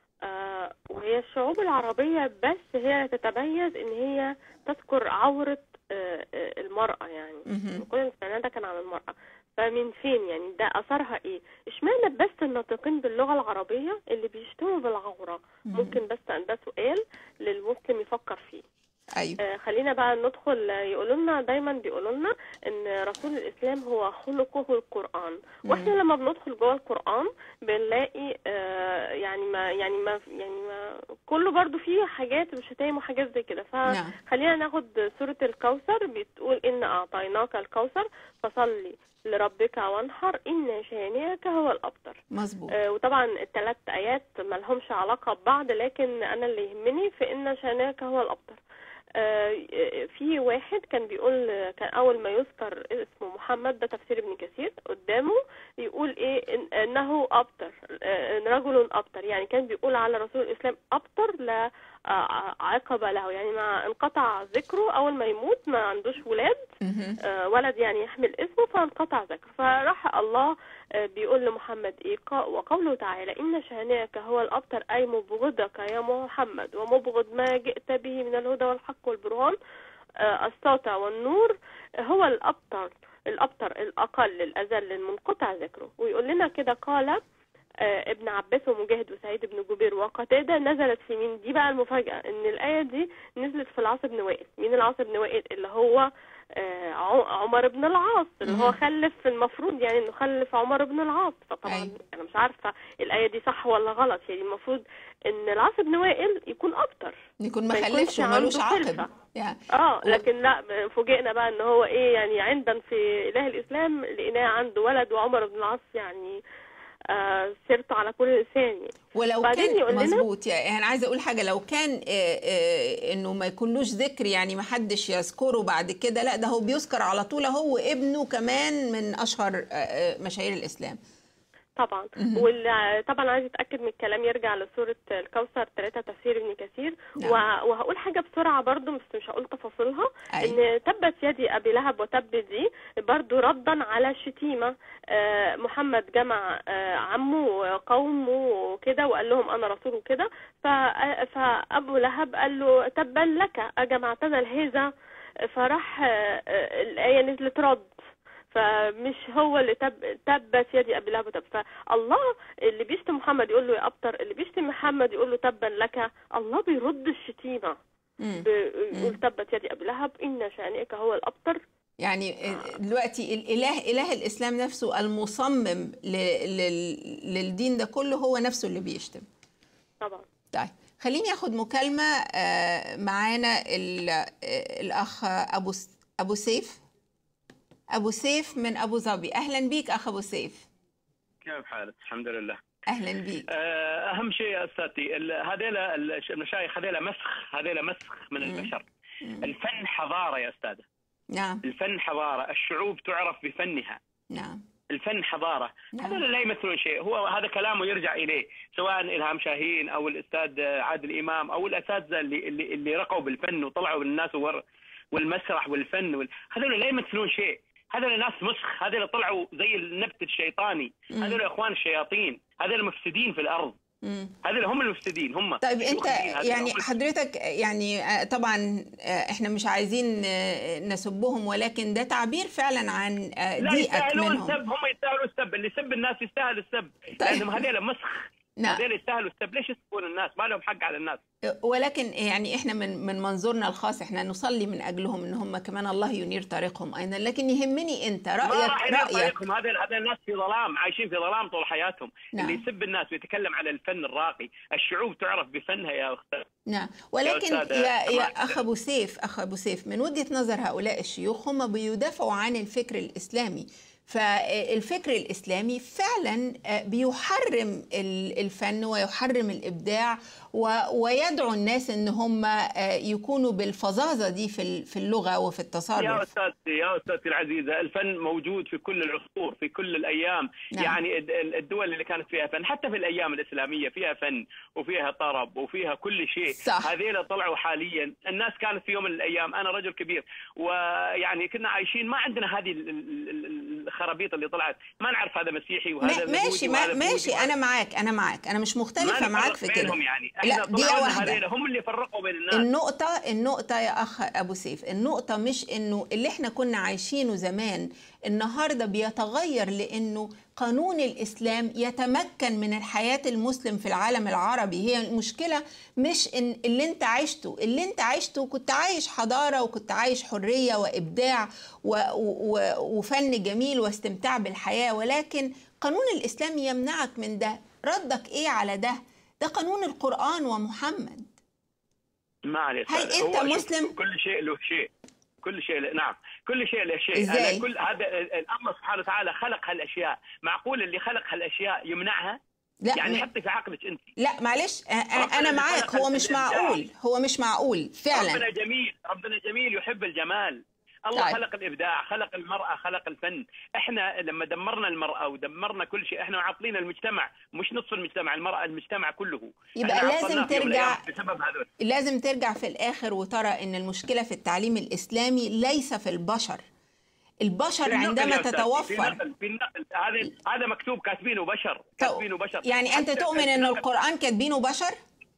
آه، وهي الشعوب العربية بس هي اللي تتميز ان هي تذكر عورة آه، آه، المرأة يعني مهم. كل اللي سمعناه ده كان عن المرأة فمن فين يعني ده اثرها ايه اشمعنى بس الناطقين باللغة العربية اللي بيشتموا بالعورة ممكن بس ان ده سؤال للمسلم يفكر فيه ايوه آه، خلينا بقى ندخل آه، يقولوا لنا دايما بيقولوا لنا ان رسول الاسلام هو خلقه القران واحنا لما بندخل جوه القران بنلاقي آه، يعني ما يعني ما يعني ما كله برضو فيه حاجات وشتايم وحاجات زي كده نعم. فخلينا ناخد سوره الكوثر بتقول ان اعطيناك الكوثر فصلي لربك وانحر ان شانئك هو الابتر مظبوط آه، وطبعا الثلاث ايات ما لهمش علاقه ببعض لكن انا اللي يهمني في ان شانئك هو الابتر آه، في واحد كان بيقول كان اول ما يذكر اسمه محمد ده تفسير ابن كثير قدامه يقول ايه إن- انه ابتر آه، رجل ابتر يعني كان بيقول على رسول الاسلام ابتر لا آه، عقب له يعني ما انقطع ذكره اول ما يموت ما عندوش ولاد آه، ولد يعني يحمل اسمه فانقطع ذكره فراح الله آه، بيقول لمحمد ايه قا- وقوله تعالى ان شانئك هو الابتر اي مبغضك يا محمد ومبغض ما جئت به من الهدى والحق والبرهان آه، الساطع والنور آه، هو الابتر الابتر الاقل الاذل المنقطع ذكره ويقول لنا كده قال آه، ابن عباس ومجاهد وسعيد بن جبير وقتادة نزلت في مين دي بقى المفاجأة ان الآية دي نزلت في العاص بن وائل مين العاص بن وائل اللي هو آه، ع- عمر بن العاص اللي هو مهم. خلف المفروض يعني انه خلف عمر بن العاص فطبعا انا مش عارفة الآية دي صح ولا غلط يعني المفروض ان العاص بن وائل يكون ابتر يكون ما ما يكونش خلفش ومالوش عنده عقب خلفة. يعني اه لكن لا فوجئنا بقى ان هو ايه يعني عندنا في اله الاسلام لقيناه عنده ولد وعمر بن العاص يعني آه سيرته على كل لسان يعني ولو بعدين كان يقول لنا- مظبوط يعني انا عايزه اقول حاجه لو كان آه، آه، انه ما يكونلوش ذكر يعني ما حدش يذكره بعد كده لا ده هو بيذكر على طول هو ابنه كمان من اشهر آه، آه، مشاهير الاسلام طبعا مهم. واللي طبعا عايز اتاكد من الكلام يرجع لسوره الكوثر 3 تفسير ابن كثير نعم. وه- وهقول حاجه بسرعه برضو بس مش هقول تفاصيلها أيوة. ان تبت يدي ابي لهب وتب دي برضو ردا على شتيمه آه، محمد جمع آه، عمه وقومه وكده وقال لهم انا رسول وكده ف- فابو لهب قال له تبا لك اجمعتنا الهذا فراح آه، آه، الايه نزلت رد فمش هو اللي تب تبت يدي ابي لهب وتب فالله اللي بيشتم محمد يقول له يا ابتر اللي بيشتم محمد يقول له تبا لك الله بيرد الشتيمه مم. بيقول تبت يدي ابي لهب ان شانئك هو الابتر يعني دلوقتي الاله اله الاسلام نفسه المصمم ل- لل- للدين ده كله هو نفسه اللي بيشتم طبعا طيب خليني اخد مكالمه آه، معانا ال- آه، الاخ ابو س- ابو سيف ابو سيف من ابو ظبي اهلا بيك اخ ابو سيف كيف حالك؟ الحمد لله. اهلا بيك آه، اهم شيء يا استاذتي ال- هذيلا ال- المشايخ هذيلا مسخ هذيلا مسخ من البشر. الفن حضاره يا استاذه. نعم الفن حضاره، الشعوب تعرف بفنها. نعم الفن حضاره، هذول لا يمثلون شيء، هو هذا كلامه يرجع اليه، سواء الهام شاهين او الاستاذ عادل امام او الاساتذه اللي اللي اللي رقوا بالفن وطلعوا بالناس ور والمسرح والفن وال... هذول لا يمثلون شيء، هذول ناس مسخ، هذول طلعوا زي النبت الشيطاني، مم. هذول اخوان الشياطين، هذول مفسدين في الارض، مم. هذول هم المفسدين هم طيب شيوخ انت الدين هذول يعني هم- حضرتك يعني آه، طبعا آه، احنا مش عايزين آه، نسبهم ولكن ده تعبير فعلا عن آه، لا ضيقك يستاهلون منهم السب هم يستاهلوا السب اللي يسب الناس يستاهل السب لانهم هذول مسخ نعم. هذول يستاهلوا السب ليش يسبون الناس ما لهم حق على الناس ولكن يعني احنا من من منظورنا الخاص احنا نصلي من اجلهم ان هم كمان الله ينير طريقهم ايضا لكن يهمني انت ما رايك راح ينال رايك طريقهم هذول هذول الناس في ظلام عايشين في ظلام طول حياتهم نعم. اللي يسب الناس ويتكلم على الفن الراقي الشعوب تعرف بفنها يا اختي نعم ولكن أستاذة يا يا سماح. اخ ابو سيف اخ ابو سيف من وجهه نظر هؤلاء الشيوخ هم بيدافعوا عن الفكر الاسلامي فالفكر الاسلامي فعلا بيحرم ال- الفن ويحرم الابداع و- ويدعو الناس ان هم يكونوا بالفظاظه دي في ال- في اللغه وفي يا التصرف استاذتي يا استاذتي العزيزه الفن موجود في كل العصور في كل الايام نعم. يعني الد- ال- الدول اللي كانت فيها فن حتى في الايام الاسلاميه فيها فن وفيها طرب وفيها كل شيء صح. هذيلا طلعوا حاليا الناس كانت في يوم من الايام انا رجل كبير ويعني كنا عايشين ما عندنا هذه ال- ال- ال- الخرابيط اللي طلعت ما نعرف هذا مسيحي وهذا ما- يهودي ماشي وهذا ما بوذي ماشي وهذا- انا معاك انا معاك انا مش مختلفه ما معاك نفرق في كده بينهم يعني لا احنا دقيقه طلعوا لنا واحده هذيلا هم اللي فرقوا بين الناس النقطة النقطة يا أخ أبو سيف النقطة مش إنه اللي إحنا كنا عايشينه زمان النهاردة بيتغير لأنه قانون الإسلام يتمكن من الحياة المسلم في العالم العربي هي المشكلة مش إن اللي أنت عشته اللي أنت عشته كنت عايش حضارة وكنت عايش حرية وإبداع و و وفن جميل واستمتاع بالحياة ولكن قانون الإسلام يمنعك من ده ردك إيه على ده ده قانون القرآن ومحمد ما عليه هل سؤال. أنت هو شوف، مسلم؟ كل شيء له شيء كل شيء له نعم كل شيء له شيء إزاي؟ أنا كل هذا ال- ال- الله سبحانه وتعالى خلق هالاشياء معقول اللي خلق هالاشياء يمنعها لا، يعني م- حطي في عقلك انت لا معلش أ- أ- ربنا انا اللي معاك خلق هو مش الإبداع. معقول هو مش معقول فعلا ربنا جميل ربنا جميل يحب الجمال الله طيب. خلق الابداع خلق المراه خلق الفن احنا لما دمرنا المراه ودمرنا كل شيء احنا عاطلين المجتمع مش نصف المجتمع المراه المجتمع كله يبقى إحنا لازم عطلناه في يوم من ترجع- الأيام بسبب هذول لازم ترجع في الاخر وترى ان المشكله في التعليم الاسلامي ليس في البشر البشر في النقل عندما يا أستاذ، في تتوفر نقل في النقل هذا هذا مكتوب كاتبينه بشر كاتبينه بشر يعني انت حتى تؤمن في ان النقل القران كاتبينه بشر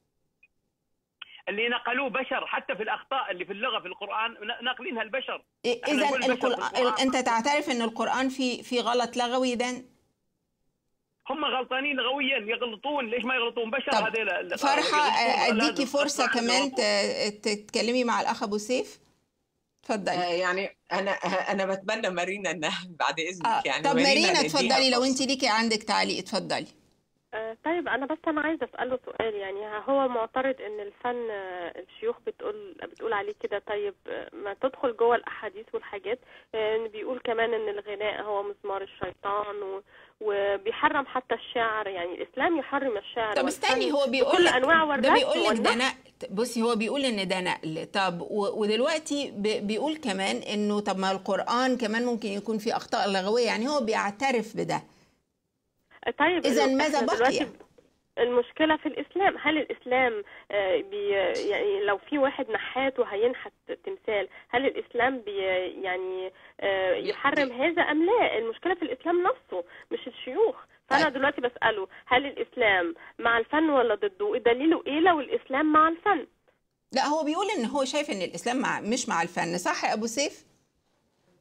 اللي نقلوه بشر حتى في الاخطاء اللي في اللغه في القران ن- ناقلينها البشر إحنا اذا نقول بشر في القرآن القرآن. انت تعترف ان القران في في غلط لغوي ده هم غلطانين لغويا يغلطون ليش ما يغلطون بشر طب هذيل فرحه يغلطون، اديكي لازم فرصه غصب عنهم كمان يغلطون. ت- تتكلمي مع الاخ ابو سيف اتفضلي آه، يعني انا انا بتمنى مارينا انها بعد اذنك آه. يعني طب مارينا نديها اتفضلي لو فرصة. انت ليكي عندك تعليق اتفضلي آه، طيب انا بس انا عايزه اساله سؤال يعني هو معترض ان الفن آه، الشيوخ بتقول بتقول عليه كده طيب آه، ما تدخل جوه الاحاديث والحاجات آه، إن بيقول كمان ان الغناء هو مزمار الشيطان و وبيحرم حتى الشعر يعني الاسلام يحرم الشعر طب والفن استني هو بيقول بكل لك انواع ده والرسم بيقول لك ده والنحت. نقل بصي هو بيقول ان ده نقل طب و- ودلوقتي ب- بيقول كمان انه طب ما القرآن كمان ممكن يكون فيه اخطاء لغوية يعني هو بيعترف بده طيب إذا إحنا ماذا دلوقتي بقي؟ المشكلة في الإسلام هل الإسلام آه، بي يعني لو في واحد نحات وهينحت تمثال هل الإسلام بي يعني آه، يحرم هذا أم لا المشكلة في الإسلام نفسه مش الشيوخ فأنا دلوقتي بسأله هل الإسلام مع الفن ولا ضده دليله إيه لو الإسلام مع الفن لا هو بيقول ان هو شايف ان الاسلام مع مش مع الفن صح يا ابو سيف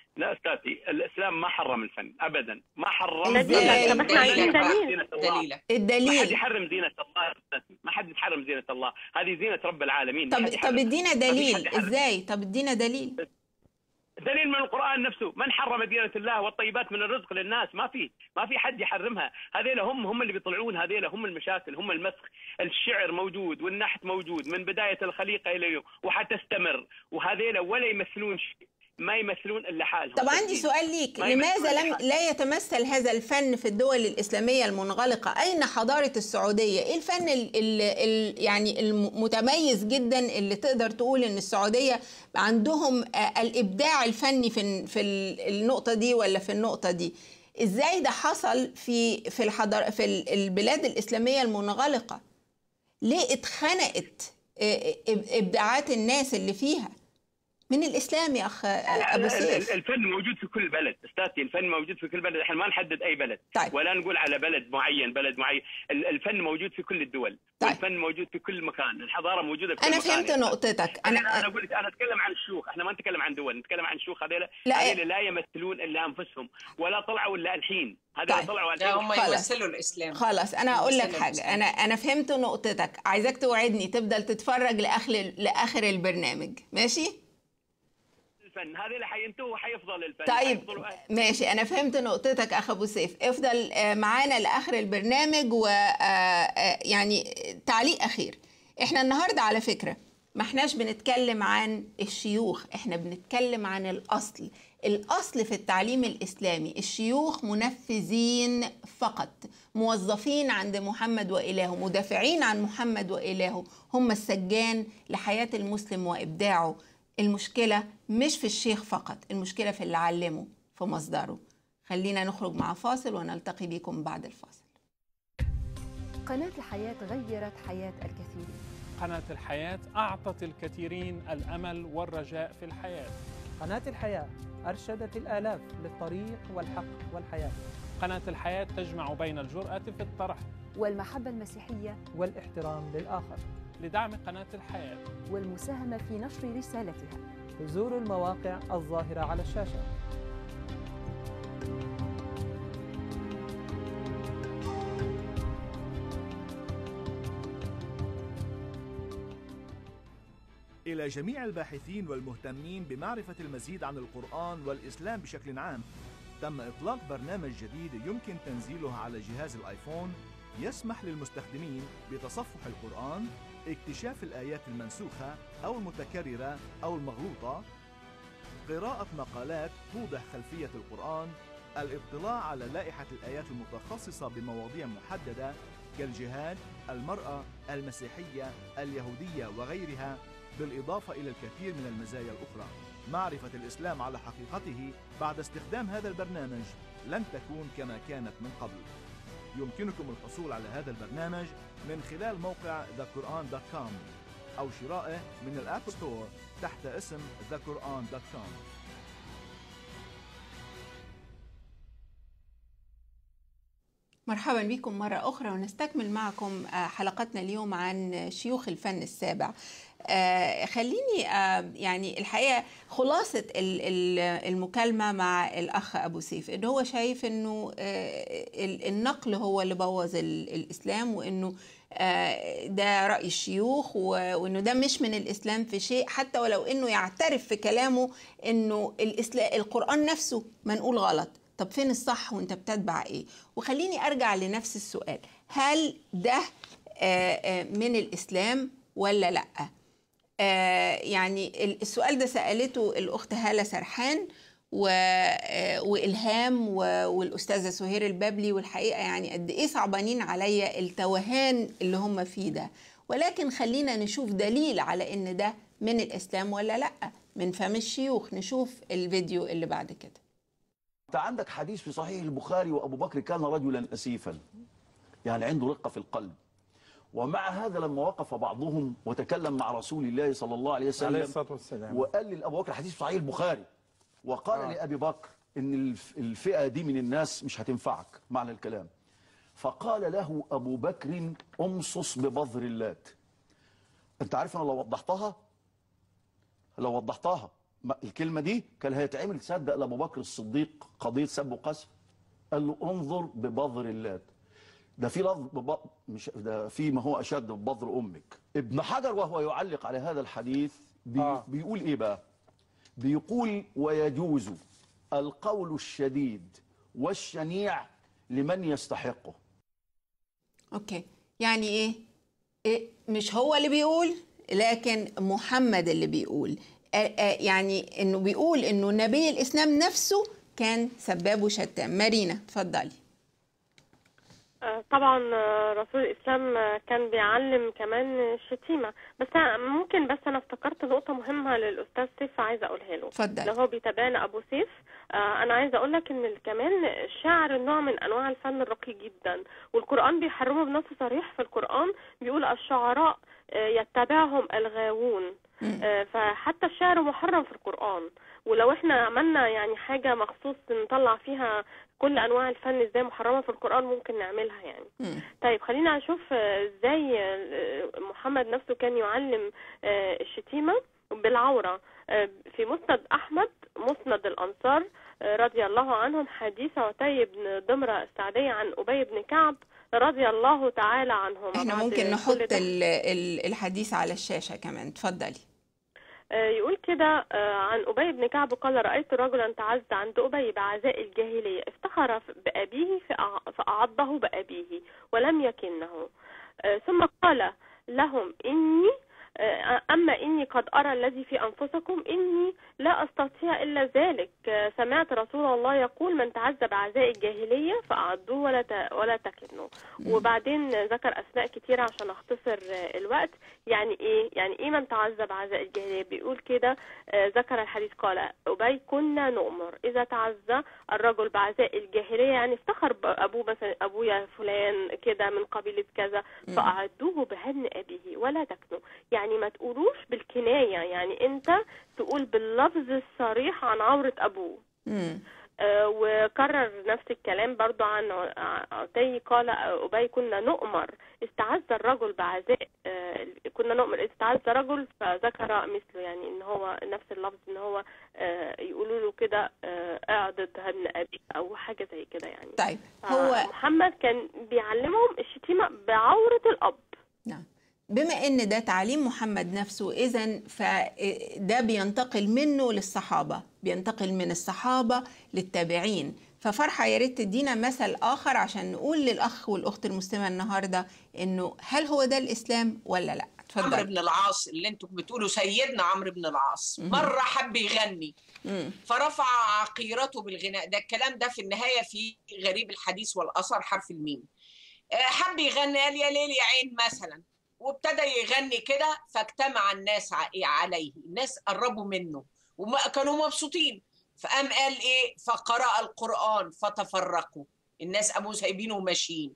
لا استاذي الاسلام ما حرم الفن ابدا ما حرم دليلك. طب إحنا عايزين دليل. زينة الله. دليلك. الدليل. ما حد يحرم زينة الله أستاذي. ما حد يحرم زينة الله هذه زينة رب العالمين ما طب حد طب يحرم. ادينا ما فيش حد دليل يحرم. ازاي طب ادينا دليل دليل من القران نفسه من حرم دينه الله والطيبات من الرزق للناس ما في ما في حد يحرمها هذيلا هم هم اللي بيطلعون هذيلا هم المشاكل هم المسخ الشعر موجود والنحت موجود من بدايه الخليقه الى اليوم وحتستمر وهذيلا ولا يمثلون شيء ما يمثلون الا حالهم طب عندي سؤال ليك ما لماذا يمثلون لم حالهم. لا يتمثل هذا الفن في الدول الإسلامية المنغلقة أين حضارة السعودية إيه الفن ال ال ال يعني المتميز جدا اللي تقدر تقول إن السعودية عندهم آه، الإبداع الفني في ال- في ال- النقطة دي ولا في النقطة دي إزاي ده حصل في في الحضار في ال- البلاد الإسلامية المنغلقة ليه اتخنقت آه، إب- إبداعات الناس اللي فيها من الإسلام يا أخ آه، أبو ال- سيف ال- الفن موجود في كل بلد استاذتي الفن موجود في كل بلد احنا ما نحدد اي بلد طيب. ولا نقول على بلد معين بلد معين ال- الفن موجود في كل الدول طيب. الفن موجود في كل مكان الحضاره موجوده في كل أنا مكان فهمت يعني. نقطتك انا أنا انا اقول لك انا اتكلم عن الشيوخ احنا ما نتكلم عن دول نتكلم عن الشيوخ هذول لا. هذول لا يمثلون الا انفسهم ولا طلعوا الا الحين هذول طيب. طلعوا لا هم الحين يمثلوا الاسلام خلاص انا اقول لك يمثلوا حاجه الإسلام. انا انا فهمت نقطتك عايزاك توعدني تفضل تتفرج لاخر لاخر البرنامج ماشي الفن هذول حينتهوا حيفضل الفن طيب حيفضلوا أهل. ماشي انا فهمت نقطتك اخ ابو سيف افضل آه، معانا لاخر البرنامج و آه، آه، يعني تعليق اخير احنا النهارده على فكره ما احناش بنتكلم عن الشيوخ احنا بنتكلم عن الاصل الاصل في التعليم الاسلامي الشيوخ منفذين فقط موظفين عند محمد والهه مدافعين عن محمد والهه هم السجان لحياه المسلم وابداعه المشكله مش في الشيخ فقط المشكله في اللي علمه في مصدره خلينا نخرج مع فاصل ونلتقي بكم بعد الفاصل قناة الحياة غيرت حياة الكثيرين قناة الحياة أعطت الكثيرين الأمل والرجاء في الحياة قناة الحياة أرشدت الآلاف للطريق والحق والحياة قناة الحياة تجمع بين الجرأة في الطرح والمحبة المسيحية والاحترام للآخر لدعم قناة الحياة والمساهمة في نشر رسالتها زوروا المواقع الظاهرة على الشاشة إلى جميع الباحثين والمهتمين بمعرفة المزيد عن القرآن والإسلام بشكل عام تم إطلاق برنامج جديد يمكن تنزيله على جهاز الآيفون يسمح للمستخدمين بتصفح القرآن اكتشاف الآيات المنسوخة أو المتكررة أو المغلوطة قراءة مقالات توضح خلفية القرآن الاطلاع على لائحة الآيات المتخصصة بمواضيع محددة كالجهاد، المرأة، المسيحية، اليهودية وغيرها بالإضافة إلى الكثير من المزايا الأخرى معرفة الإسلام على حقيقته بعد استخدام هذا البرنامج لن تكون كما كانت من قبل يمكنكم الحصول على هذا البرنامج من خلال موقع thequran.com أو شرائه من الأب ستور تحت اسم thequran.com مرحبا بكم مرة أخرى ونستكمل معكم آه، حلقتنا اليوم عن شيوخ الفن السابع آه، خليني آه، يعني الحقيقة خلاصة ال- ال- المكالمة مع الأخ أبو سيف إن هو شايف إنه آه، ال- النقل هو اللي بوظ ال- الإسلام وإنه آه، ده رأي الشيوخ و- وإنه ده مش من الإسلام في شيء حتى ولو إنه يعترف في كلامه إنه الإسلام القرآن نفسه منقول غلط طب فين الصح وانت بتتبع ايه وخليني ارجع لنفس السؤال هل ده آه، آه، من الاسلام ولا لا آه، يعني ال- السؤال ده سالته الاخت هاله سرحان و... آه، والهام و... والاستاذه سهير البابلي والحقيقه يعني قد ايه صعبانين عليا التوهان اللي هم فيه ده ولكن خلينا نشوف دليل على ان ده من الاسلام ولا لا من فم الشيوخ نشوف الفيديو اللي بعد كده انت عندك حديث في صحيح البخاري وابو بكر كان رجلا اسيفا يعني عنده رقه في القلب ومع هذا لما وقف بعضهم وتكلم مع رسول الله صلى الله عليه وسلم عليه الصلاة والسلام. وقال لابو بكر حديث في صحيح البخاري وقال آه. لابي بكر ان الف- الفئه دي من الناس مش هتنفعك معنى الكلام فقال له ابو بكر امصص ببذر اللات انت عارف انا لو وضحتها لو وضحتها ما- الكلمه دي كان هيتعمل تصدق لابو بكر الصديق قضيه سب وقذف قال له انظر ببذر اللات ده في لفظ بب... مش ده في ما هو اشد ببذر امك ابن حجر وهو يعلق على هذا الحديث بي... آه. بيقول ايه بقى بيقول ويجوز القول الشديد والشنيع لمن يستحقه اوكي يعني ايه, إيه مش هو اللي بيقول لكن محمد اللي بيقول آه آه يعني انه بيقول انه نبي الاسلام نفسه كان سباب وشتام مارينا اتفضلي آه، طبعا آه، رسول الاسلام آه، كان بيعلم كمان الشتيمه بس أنا ممكن بس انا افتكرت نقطه مهمه للاستاذ سيف عايزه اقولها له اتفضل. اللي هو بيتابعنا ابو سيف آه، انا عايزه اقول لك ان كمان الشعر نوع من انواع الفن الرقي جدا والقران بيحرمه بنص صريح في القران بيقول الشعراء آه، يتبعهم الغاوون آه، فحتى الشعر محرم في القرآن ولو احنا عملنا يعني حاجة مخصوص نطلع فيها كل انواع الفن ازاي محرمة في القرآن ممكن نعملها يعني طيب خلينا نشوف آه، ازاي آه، محمد نفسه كان يعلم آه، الشتيمة بالعورة آه، في مسند احمد مسند الانصار آه، رضي الله عنهم حديث عتي بن ضمرة السعدية عن ابي بن كعب رضي الله تعالى عنهما احنا بعد ممكن كل نحط ده. ال- ال- الحديث على الشاشة كمان اتفضلي آه، يقول كده آه، عن أبي بن كعب قال رأيت رجلا تعز عند أبي بعزاء الجاهلية افتخر بأبيه فأع- فأعضه بأبيه ولم يكنه آه، ثم قال لهم إني آه، أما إني قد أرى الذي في أنفسكم إني لا أستطيع إلا ذلك آه، سمعت رسول الله يقول من تعز بعزاء الجاهلية فأعضوه ولا ت- ولا تكنوا وبعدين ذكر أسماء كتيرة عشان أختصر آه، الوقت يعني إيه يعني إيه من تعز بعزاء الجاهلية بيقول كده آه، ذكر الحديث قال أبي كنا نؤمر إذا تعزى الرجل بعزاء الجاهلية يعني افتخر بأبوه مثلا أبويا فلان كده من قبيلة كذا مم. فأعدوه بهن أبيه ولا تكنوا يعني ما تقولوش بالكناية يعني أنت تقول باللفظ الصريح عن عورة أبوه مم. آه، وكرر نفس الكلام برضو عن ع- عتي قال أبي كنا نؤمر استعز الرجل بعزاء آه، كنا نؤمر استعز رجل فذكر مثله يعني ان هو نفس اللفظ ان هو آه، يقولوا له كده آه، اعضد هن ابي او حاجه زي كده يعني طيب هو محمد كان بيعلمهم الشتيمه بعوره الاب نعم بما ان ده تعليم محمد نفسه اذا فده بينتقل منه للصحابه بينتقل من الصحابه للتابعين ففرحه يا ريت تدينا مثل اخر عشان نقول للاخ والاخت المسلمه النهارده انه هل هو ده الاسلام ولا لا عمرو اتفضل بن العاص اللي انتم بتقولوا سيدنا عمرو بن العاص مهم. مره حب يغني مم. فرفع عقيرته بالغناء ده الكلام ده في النهايه في غريب الحديث والاثر حرف الميم آه، حب يغني قال يا ليل يا عين مثلا وابتدى يغني كده فاجتمع الناس ع- عليه الناس قربوا منه وكانوا مبسوطين فقام قال ايه فقرأ القرآن فتفرقوا الناس قاموا سايبينه وماشيين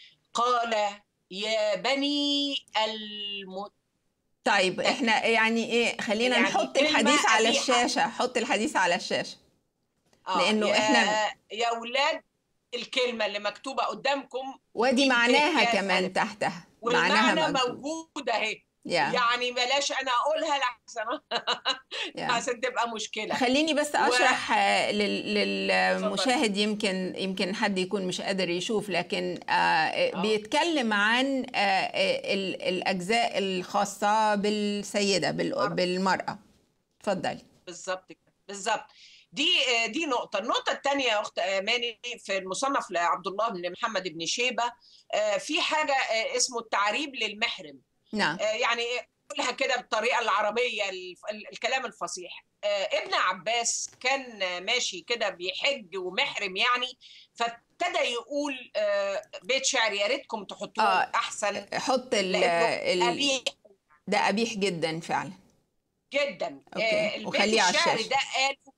قال يا بني الم... طيب احنا يعني ايه خلينا يعني نحط كلمة الحديث على قبيحة. الشاشه حط الحديث على الشاشه آه لأنه يا إحنا- يا اولاد الكلمه اللي مكتوبه قدامكم ودي دي معناها ب- كمان تحتها والمعنى معناها موجود موجود اهي يا. يعني بلاش انا اقولها لحسن يا. عشان تبقى مشكله خليني بس و- اشرح آه، لل- للمشاهد يمكن يمكن حد يكون مش قادر يشوف لكن آه، بيتكلم عن آه، آه، ال- الاجزاء الخاصه بالسيده بال- بالمراه اتفضلي بالظبط كده بالظبط دي دي نقطة، النقطة الثانية يا أخت أماني في المصنف لعبد الله بن محمد بن شيبة آه، في حاجة آه، اسمه التعريب للمحرم نعم آه، يعني قولها كده بالطريقة العربية الف- ال- الكلام الفصيح آه، ابن عباس كان آه، ماشي كده بيحج ومحرم يعني فابتدى يقول آه، بيت شعر يا ريتكم تحطوه آه، أحسن حط ال لأنه ال- قبيح ده قبيح جدا فعلا جدا أوكي، آه، البيت وخليه على الشعر الشاشة. ده قالوا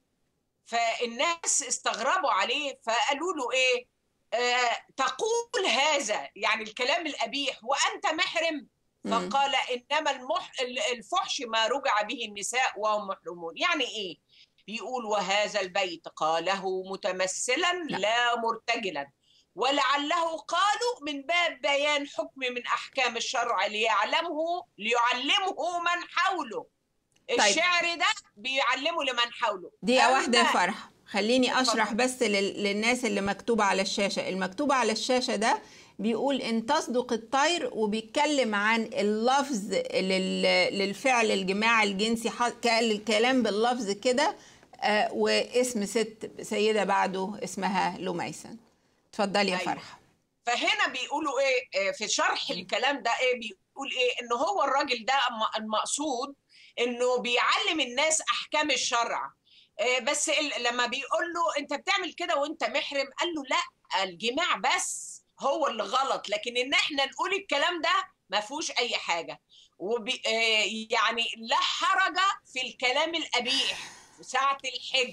فالناس استغربوا عليه فقالوا له ايه آه تقول هذا يعني الكلام القبيح وانت محرم مم. فقال انما المح الفحش ما رجع به النساء وهم محرمون يعني ايه بيقول وهذا البيت قاله متمثلا لا مرتجلا ولعله قالوا من باب بيان حكم من احكام الشرع ليعلمه ليعلمه من حوله الشعر ده بيعلمه لمن حوله دقيقة أما- واحدة يا فرح خليني أشرح اتفضل. بس لل- للناس اللي مكتوبة على الشاشة المكتوبة على الشاشة ده بيقول إن تصدق الطير وبيتكلم عن اللفظ لل- للفعل الجماعي الجنسي ح- قال الكلام باللفظ كده آه، واسم ست سيدة بعده اسمها لميسن اتفضلي يا أيوة. فرح فهنا بيقولوا ايه آه، في شرح الكلام ده ايه بيقول ايه ان هو الراجل ده م- المقصود انه بيعلم الناس احكام الشرع آه، بس ال- لما بيقول له انت بتعمل كده وانت محرم قال له لا الجماع بس هو اللي غلط لكن ان احنا نقول الكلام ده ما فيهوش اي حاجه وبي آه، يعني لا حرج في الكلام القبيح في ساعه الحج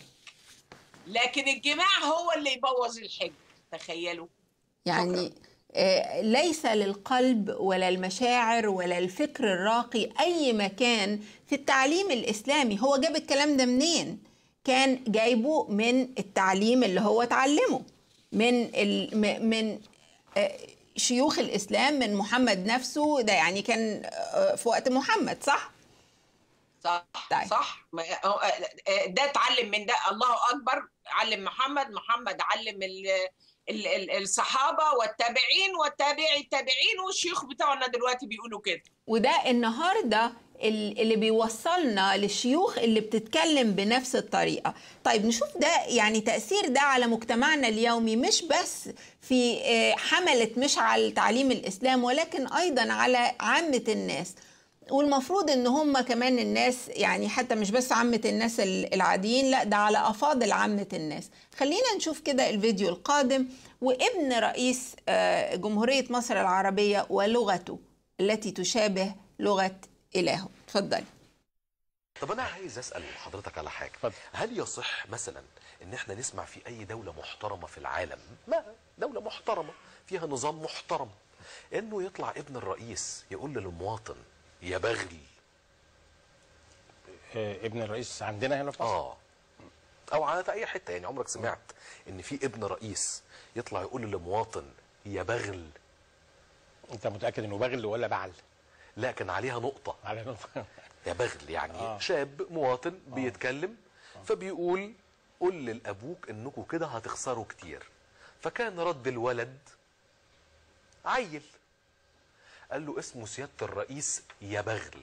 لكن الجماع هو اللي يبوظ الحج تخيلوا يعني آه، ليس للقلب ولا المشاعر ولا الفكر الراقي أي مكان في التعليم الإسلامي هو جاب الكلام ده منين؟ كان جايبه من التعليم اللي هو اتعلمه من ال... م- من آه، شيوخ الإسلام من محمد نفسه ده يعني كان آه، في وقت محمد صح؟ صح طيب. صح ما- هو- آه، ده اتعلم من ده الله اكبر علم محمد محمد علم ال ال ال الصحابه والتابعين والتابعي التابعين والشيوخ بتوعنا دلوقتي بيقولوا كده وده النهارده ال- اللي بيوصلنا للشيوخ اللي بتتكلم بنفس الطريقه طيب نشوف ده يعني تاثير ده على مجتمعنا اليومي مش بس في آه، حمله مشعل تعليم الاسلام ولكن ايضا على عامه الناس والمفروض ان هم كمان الناس يعني حتى مش بس عامة الناس ال- العاديين لا ده على افاضل عامة الناس خلينا نشوف كده الفيديو القادم وابن رئيس آه، جمهورية مصر العربية ولغته التي تشابه لغة إلهه اتفضلي طب انا عايز اسال حضرتك على حاجه هل يصح مثلا ان احنا نسمع في اي دوله محترمه في العالم ما دوله محترمه فيها نظام محترم انه يطلع ابن الرئيس يقول للمواطن يا بغل ابن الرئيس عندنا هنا في مصر اه او على في اي حته يعني عمرك سمعت ان في ابن رئيس يطلع يقول للمواطن يا بغل انت متاكد انه بغل ولا بعل لا كان عليها نقطه على نقطه يا بغل يعني آه. آه. شاب مواطن آه. بيتكلم فبيقول قول لابوك انكم كده هتخسروا كتير فكان رد الولد عيل قال له اسمه سياده الرئيس يا بغل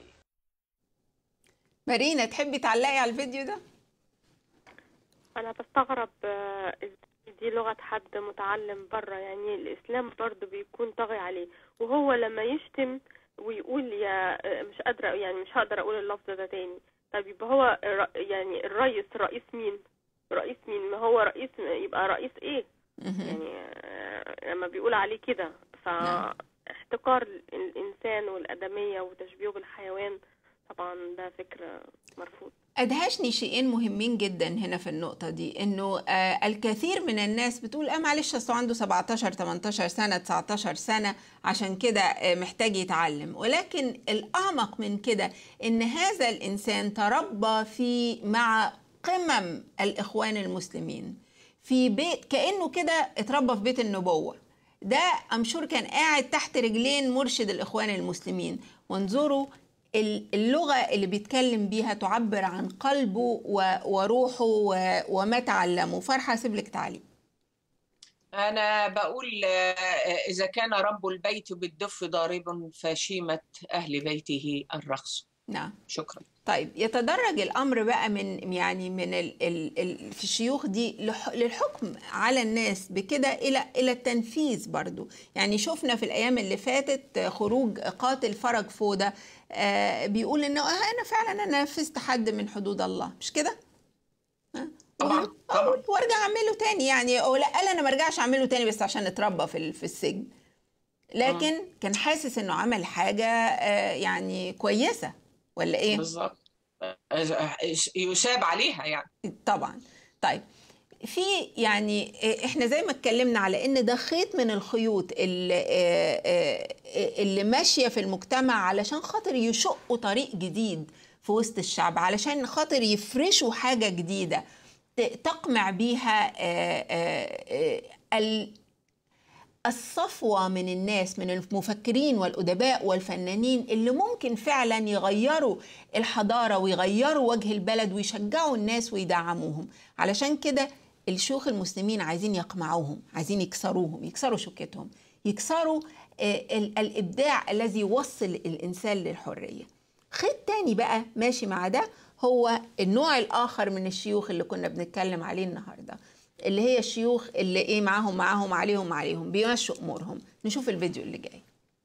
مارينا تحبي تعلقي على الفيديو ده انا بستغرب آه، إزاي دي لغة حد متعلم بره يعني الاسلام برضو بيكون طاغي عليه وهو لما يشتم ويقول يا آه، مش قادرة يعني مش هقدر اقول اللفظ ده تاني طب يبقى هو الر- يعني الرئيس رئيس مين رئيس مين ما هو رئيس يبقى رئيس ايه يعني آه، لما بيقول عليه كده فاحتقار الانسان والادمية وتشبيهه بالحيوان طبعا ده فكر مرفوض أدهشني شيئين مهمين جدا هنا في النقطة دي إنه آه الكثير من الناس بتقول آه معلش أصله عنده 17 18 سنة 19 سنة عشان كده آه محتاج يتعلم ولكن الأعمق من كده إن هذا الإنسان تربى في مع قمم الإخوان المسلمين في بيت كأنه كده اتربى في بيت النبوة ده أمشور كان قاعد تحت رجلين مرشد الإخوان المسلمين وانظروا ال- اللغة اللي بيتكلم بيها تعبر عن قلبه و- وروحه و- وما تعلمه فرحة أسيب لك تعليق أنا بقول آه، إذا كان رب البيت بالدف ضارب فشيمة أهل بيته الرقص نعم شكرا طيب يتدرج الامر بقى من يعني من ال ال ال في الشيوخ دي لح- للحكم على الناس بكده الى الى التنفيذ برضو يعني شفنا في الايام اللي فاتت خروج قاتل فرج فوده آه بيقول انه آه انا فعلا انا نفذت حد من حدود الله مش كده؟ طبعا طبعا وارجع اعمله تاني يعني أو لا قال انا ما ارجعش اعمله تاني بس عشان اتربى في ال- في السجن لكن كان حاسس انه عمل حاجه آه يعني كويسه ولا ايه؟ بالظبط يساب عليها يعني طبعا طيب في يعني احنا زي ما اتكلمنا على ان ده خيط من الخيوط اللي, اللي ماشيه في المجتمع علشان خاطر يشقوا طريق جديد في وسط الشعب علشان خاطر يفرشوا حاجه جديده ت- تقمع بيها آه، آه، آه، ال- الصفوة من الناس من المفكرين والأدباء والفنانين اللي ممكن فعلا يغيروا الحضارة ويغيروا وجه البلد ويشجعوا الناس ويدعموهم علشان كده الشيوخ المسلمين عايزين يقمعوهم عايزين يكسروهم يكسروا شوكتهم يكسروا آه، ال- الإبداع الذي يوصل الإنسان للحرية خيط تاني بقى ماشي مع ده هو النوع الآخر من الشيوخ اللي كنا بنتكلم عليه النهاردة اللي هي الشيوخ اللي ايه معاهم معاهم عليهم عليهم بيمشوا امورهم نشوف الفيديو اللي جاي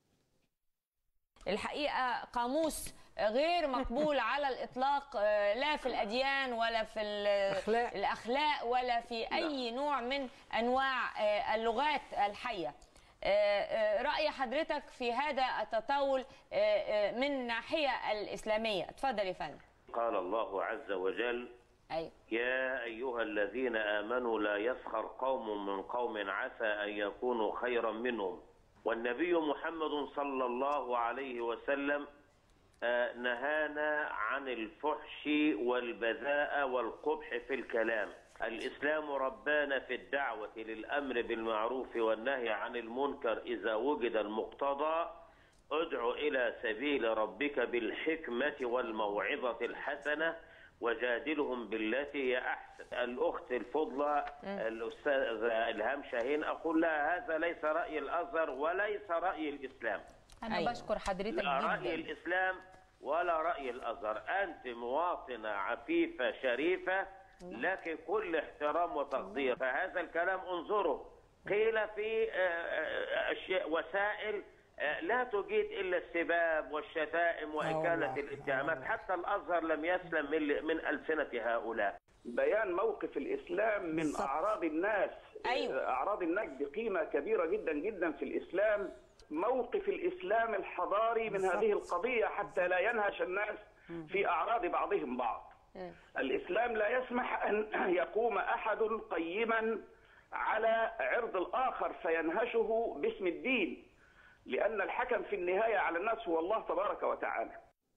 الحقيقه قاموس غير مقبول على الاطلاق آه، لا في الاديان ولا في الأخلاق, الاخلاق ولا في اي نوع من انواع آه، اللغات الحيه آه، آه، راي حضرتك في هذا التطاول آه، آه، من الناحيه الاسلاميه اتفضل يا فندم قال الله عز وجل ايوه يا أيها الذين آمنوا لا يسخر قوم من قوم عسى أن يكونوا خيرا منهم والنبي محمد صلى الله عليه وسلم آه، نهانا عن الفحش والبذاء والقبح في الكلام الإسلام ربانا في الدعوة للأمر بالمعروف والنهي عن المنكر إذا وجد المقتضى ادع إلى سبيل ربك بالحكمة والموعظة الحسنة وجادلهم بالتي هي أحسن الأخت الفضلى الأستاذة إلهام شاهين أقول لها هذا ليس رأي الأزهر وليس رأي الإسلام انا أيوة. بشكر حضرتك لا رأي جدا الإسلام ولا رأي الأزهر أنت مواطنة عفيفة شريفة لك كل احترام وتقدير فهذا الكلام انظروا قيل في آه، آه، أشياء وسائل آه، لا تجيد إلا السباب والشتائم وإكالة الاتهامات حتى الأزهر لم يسلم من من ألسنة هؤلاء بيان موقف الاسلام من اعراض الناس أيوة. اعراض الناس بقيمه كبيره جدا جدا في الاسلام موقف الاسلام الحضاري من هذه القضيه حتى لا ينهش الناس في اعراض بعضهم بعض الاسلام لا يسمح ان يقوم احد قيما على عرض الاخر فينهشه باسم الدين لان الحكم في النهايه على الناس هو الله تبارك وتعالى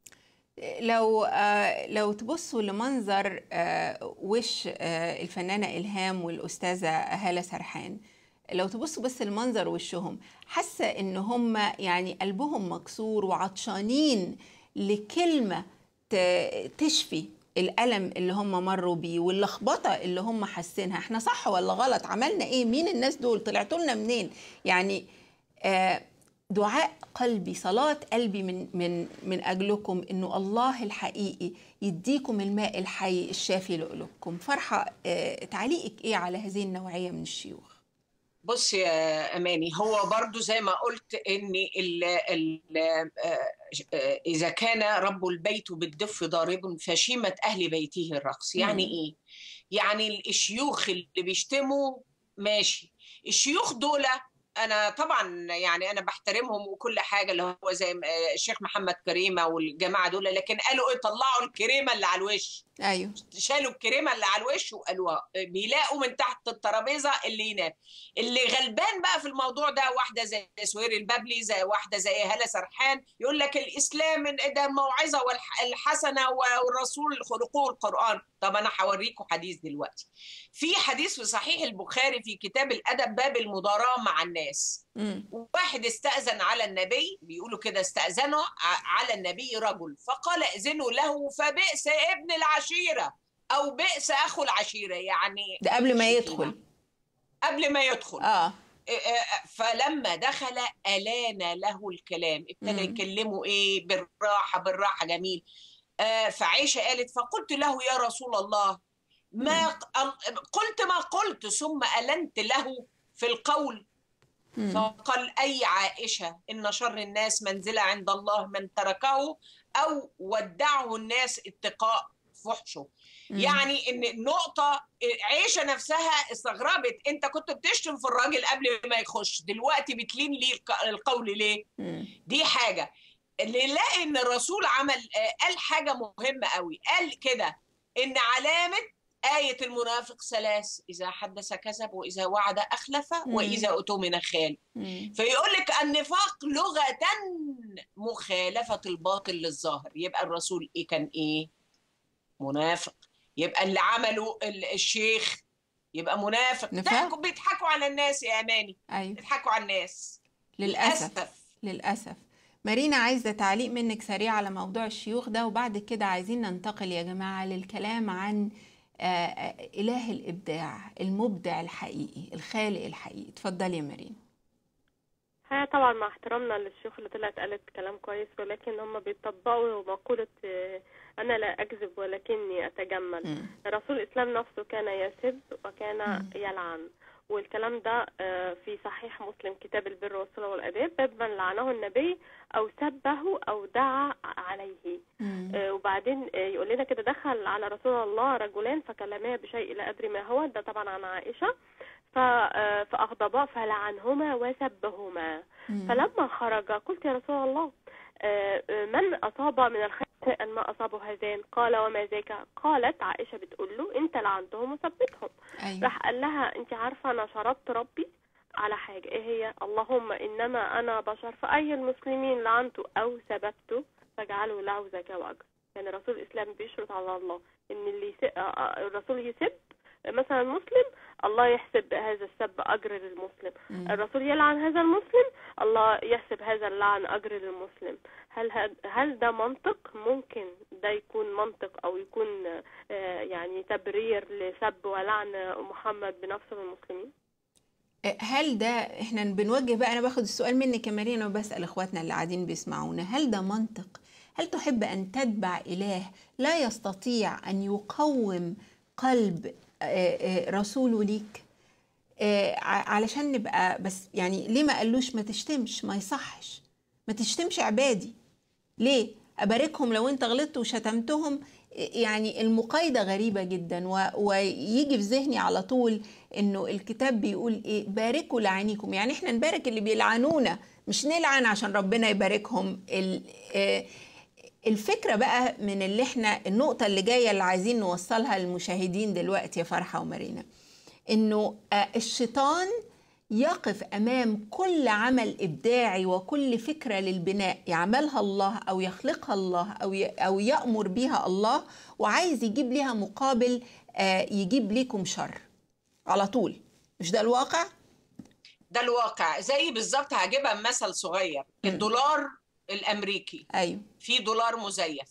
لو آه، لو تبصوا لمنظر آه، وش آه، الفنانة إلهام والأستاذة هالة سرحان لو تبصوا بس المنظر وشهم حاسة إن هم يعني قلبهم مكسور وعطشانين لكلمة ت- تشفي الألم اللي هم مروا بيه واللخبطة اللي هم حاسينها احنا صح ولا غلط عملنا ايه مين الناس دول طلعتوا لنا منين يعني آه دعاء قلبي صلاة قلبي من من من أجلكم إنه الله الحقيقي يديكم الماء الحي الشافي لقلوبكم فرحة آه، تعليقك إيه على هذه النوعية من الشيوخ؟ بص يا اماني هو برضو زي ما قلت ان ال ال آه، اذا كان رب البيت بالدف ضارب فشيمه اهل بيته الرقص يعني مم. ايه يعني الشيوخ اللي بيشتموا ماشي الشيوخ دول انا طبعا يعني انا بحترمهم وكل حاجه اللي هو زي ما- آه، الشيخ محمد كريمه والجماعه دول لكن قالوا ايه طلعوا الكريمه اللي على الوش أيوه شالوا الكريمه اللي على الوش وقالوها بيلاقوا من تحت الترابيزه اللي ينام اللي غلبان بقى في الموضوع ده واحده زي سوير البابلي زي واحده زي هاله سرحان يقول لك الاسلام ده الموعظه والح- الحسنه والرسول خلقه القران طب انا هوريكم حديث دلوقتي في حديث في صحيح البخاري في كتاب الادب باب المضاراه مع الناس واحد استأذن على النبي بيقولوا كده استأذنوا ع- على النبي رجل فقال ائذنوا له فبئس ابن العشيرة أو بئس أخو العشيرة يعني ده قبل ما يدخل قبل ما يدخل آه فلما دخل ألان له الكلام ابتدى مم. يكلمه إيه بالراحة بالراحة جميل آه، فعائشة قالت فقلت له يا رسول الله ما قلت ما قلت ثم ألنت له في القول فقال أي عائشة إن شر الناس منزلة عند الله من تركه أو ودعه الناس اتقاء فحشه مم. يعني ان النقطة عيشة نفسها استغربت انت كنت بتشتم في الراجل قبل ما يخش دلوقتي بتلين ليه الق- القول ليه دي حاجة اللي نلاقي ان الرسول عمل آه، قال حاجة مهمة قوي قال كده ان علامة آية المنافق ثلاث إذا حدث كذب وإذا وعد أخلف مم. وإذا أؤتمن خان فيقول لك النفاق لغة مخالفة الباطل للظاهر يبقى الرسول إيه كان إيه منافق يبقى اللي عمله ال- الشيخ يبقى منافق نفاق. ده بيضحكوا على الناس يا اماني ايوه بيضحكوا على الناس للاسف للاسف مارينا عايزه تعليق منك سريع على موضوع الشيوخ ده وبعد كده عايزين ننتقل يا جماعه للكلام عن آه، آه، اله الابداع المبدع الحقيقي الخالق الحقيقي اتفضلي يا مارينا هي طبعا مع احترامنا للشيوخ اللي طلعت قالت كلام كويس ولكن هم بيطبقوا مقولة آه، أنا لا أكذب ولكني أتجمل رسول الإسلام نفسه كان يسب وكان يلعن والكلام ده آه، في صحيح مسلم كتاب البر والصلة والآداب باب من لعنه النبي أو سبه أو دعا عليه آه، وبعدين آه، يقول لنا كده دخل على رسول الله رجلان فكلما بشيء لا أدري ما هو ده طبعا عن عائشة ف- آه، فأغضبا فلعنهما وسبهما فلما خرج قلت يا رسول الله آه، آه، من أصاب من الخير شيئا ما أصابه هذان قال وما ذاك قالت عائشة بتقول له أنت لعنتهم وثبتهم أيوة. راح قال لها أنت عارفة أنا شرطت ربي على حاجة إيه هي اللهم إنما أنا بشر فأي المسلمين لعنته أو سببته فاجعلوا له زكاة وأجر يعني رسول الإسلام بيشرط على الله إن اللي يس... آه، آه، الرسول يسب مثلا مسلم الله يحسب هذا السب أجر للمسلم مم. الرسول يلعن هذا المسلم الله يحسب هذا اللعن أجر للمسلم هل هل- هل ده منطق ممكن ده يكون منطق أو يكون آه، يعني تبرير لسب ولعن محمد بنفسه المسلمين هل ده احنا بنوجه بقى انا باخد السؤال منك يا مارينا وبسال اخواتنا اللي قاعدين بيسمعونا هل ده منطق هل تحب ان تتبع اله لا يستطيع ان يقوم قلب آه، آه، رسوله ليك آه، ع- علشان نبقى بس يعني ليه ما قالوش ما تشتمش ما يصحش ما تشتمش عبادي ليه اباركهم لو انت غلطت وشتمتهم يعني المقايضة غريبة جدا و... ويجي في ذهني على طول انه الكتاب بيقول ايه باركوا لعينيكم يعني احنا نبارك اللي بيلعنونا مش نلعن عشان ربنا يباركهم ال... آه، الفكرة بقى من اللي احنا النقطة اللي جاية اللي عايزين نوصلها للمشاهدين دلوقتي يا فرحة ومارينا انه آه، الشيطان يقف امام كل عمل ابداعي وكل فكره للبناء يعملها الله او يخلقها الله او ي- او يامر بها الله وعايز يجيب لها مقابل آه، يجيب ليكم شر على طول مش ده الواقع ده الواقع زي بالظبط هجيبها بمثل صغير الدولار الامريكي ايوه في دولار مزيف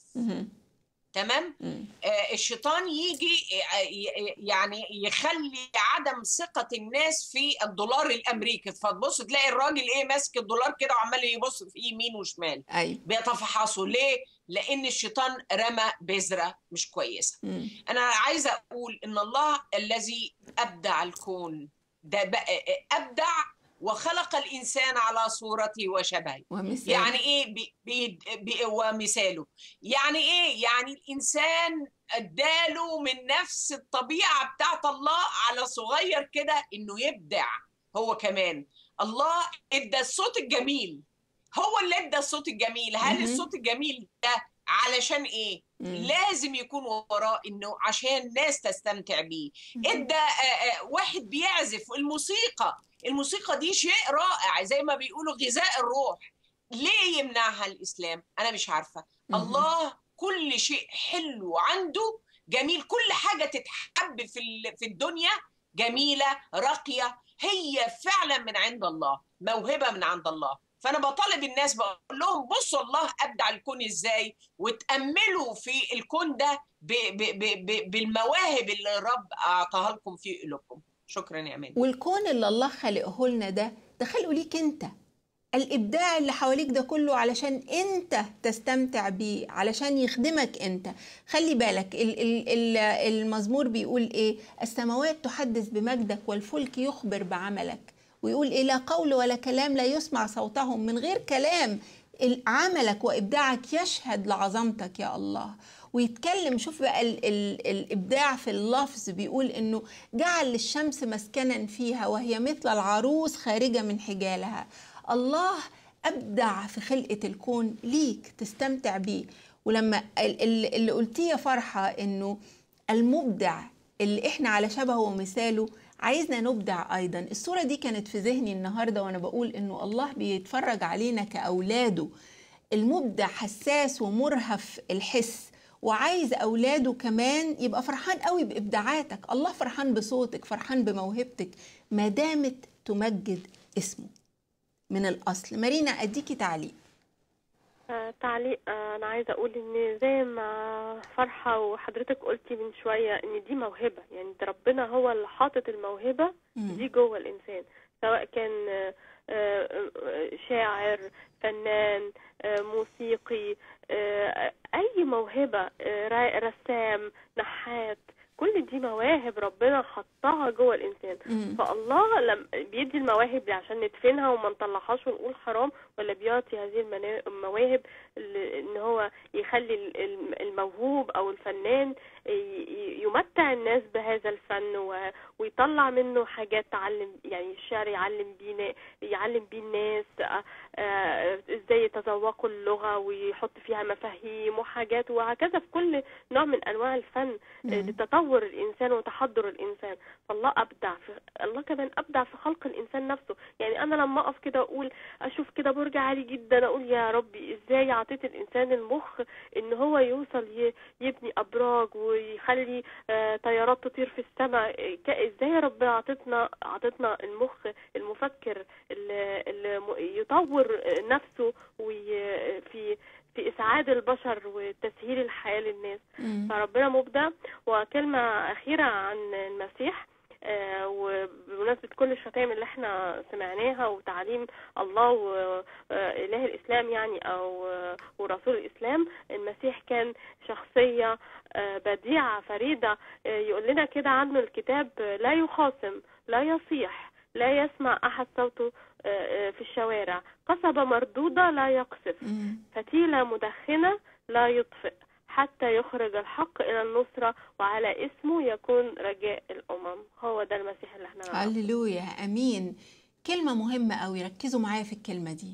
تمام آه الشيطان يجي آه، ي- يعني يخلي عدم ثقة الناس في الدولار الأمريكي فتبص تلاقي الراجل إيه ماسك الدولار كده وعمال يبص في يمين وشمال ايوه بيتفحصوا ليه؟ لأن الشيطان رمى بذرة مش كويسة أنا عايزة أقول إن الله الذي أبدع الكون ده بقى أبدع وخلق الإنسان على صورته وشبهه ومثاله. يعني إيه بي بي بي ومثاله يعني إيه يعني الإنسان اداله من نفس الطبيعة بتاعت الله على صغير كده إنه يبدع هو كمان الله ادى الصوت الجميل هو اللي ادى الصوت الجميل هل مهم. الصوت الجميل ده علشان ايه مم. لازم يكون وراه انه عشان الناس تستمتع بيه ادى آه، آه، واحد بيعزف الموسيقى الموسيقى دي شيء رائع زي ما بيقولوا غذاء الروح ليه يمنعها الاسلام انا مش عارفه مهم. الله كل شيء حلو عنده جميل كل حاجه تتحب في ال- في الدنيا جميله راقيه هي فعلا من عند الله موهبه من عند الله فانا بطالب الناس بقول لهم بصوا الله ابدع الكون ازاي وتاملوا في الكون ده ب ب ب ب بالمواهب اللي الرب اعطاها لكم في قلوبكم شكرا يا امان والكون اللي الله خلقه لنا ده ده خلقه ليك انت الابداع اللي حواليك ده كله علشان انت تستمتع بيه علشان يخدمك انت خلي بالك ال- ال- ال- المزمور بيقول ايه السماوات تحدث بمجدك والفلك يخبر بعملك ويقول ايه لا قول ولا كلام لا يسمع صوتهم من غير كلام ال- عملك وابداعك يشهد لعظمتك يا الله ويتكلم شوف بقى ال ال الابداع في اللفظ بيقول انه جعل للشمس مسكنا فيها وهي مثل العروس خارجه من حجالها الله ابدع في خلقه الكون ليك تستمتع بيه ولما ال- ال- اللي قلتيه يا فرحه انه المبدع اللي احنا على شبهه ومثاله عايزنا نبدع ايضا الصوره دي كانت في ذهني النهارده وانا بقول انه الله بيتفرج علينا كاولاده المبدع حساس ومرهف الحس وعايز اولاده كمان يبقى فرحان قوي بابداعاتك الله فرحان بصوتك فرحان بموهبتك ما دامت تمجد اسمه من الاصل مارينا اديكي تعليق آه، تعليق آه، انا عايزه اقول ان زي ما فرحه وحضرتك قلتي من شويه ان دي موهبه يعني ده ربنا هو اللي حاطط الموهبه دي جوه الانسان سواء كان آه، آه، آه، شاعر فنان آه، موسيقي آه، اي موهبه آه، را- رسام نحات كل دي مواهب ربنا حطها جوه الانسان مم. فالله لم بيدي المواهب دي عشان ندفنها وما نطلعهاش ونقول حرام ولا بيعطي هذه المنا- المواهب ل- ان هو يخلي ال- الم- الموهوب او الفنان ي- ي- يمتع الناس بهذا الفن و- ويطلع منه حاجات تعلم يعني الشعر يعلم بيه نا- يعلم بيه الناس آه، آه، ازاي يتذوقوا اللغة ويحط فيها مفاهيم وحاجات وهكذا في كل نوع من انواع الفن آه، مم. لتطور الانسان وتحضر الانسان فالله ابدع في الله كمان ابدع في خلق الانسان نفسه يعني انا لما اقف كده اقول اشوف كده برج عالي جدا اقول يا ربي ازاي اعطيت الانسان المخ ان هو يوصل ي- يبني ابراج ويخلي آه، طيارات تطير في السماء ك- ازاي يا رب اعطتنا اعطتنا المخ المفكر اللي اللي م- يطور نفسه وي- في في اسعاد البشر وتسهيل الحياه للناس مم. فربنا مبدع وكلمه اخيره عن المسيح آه، وبمناسبة كل الشتائم اللي احنا سمعناها وتعليم الله وإله الإسلام يعني أو آه، ورسول الإسلام المسيح كان شخصية آه، بديعة فريدة آه، يقول لنا كده عنه الكتاب آه، لا يخاصم لا يصيح لا يسمع أحد صوته آه، آه، في الشوارع قصبة مردودة لا يقصف فتيلة مدخنة لا يطفئ حتى يخرج الحق إلى النصرة وعلى اسمه يكون رجاء الأمم هو ده المسيح اللي احنا نعرفه هللويا امين كلمه مهمه قوي ركزوا معايا في الكلمه دي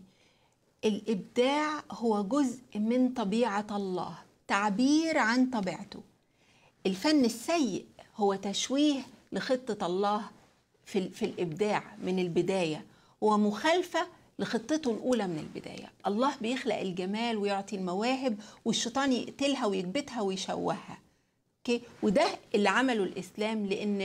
الابداع هو جزء من طبيعه الله تعبير عن طبيعته الفن السيء هو تشويه لخطه الله في ال- في الابداع من البدايه هو مخالفه لخطته الاولى من البدايه الله بيخلق الجمال ويعطي المواهب والشيطان يقتلها ويكبتها ويشوهها اوكي وده اللي عمله الاسلام لان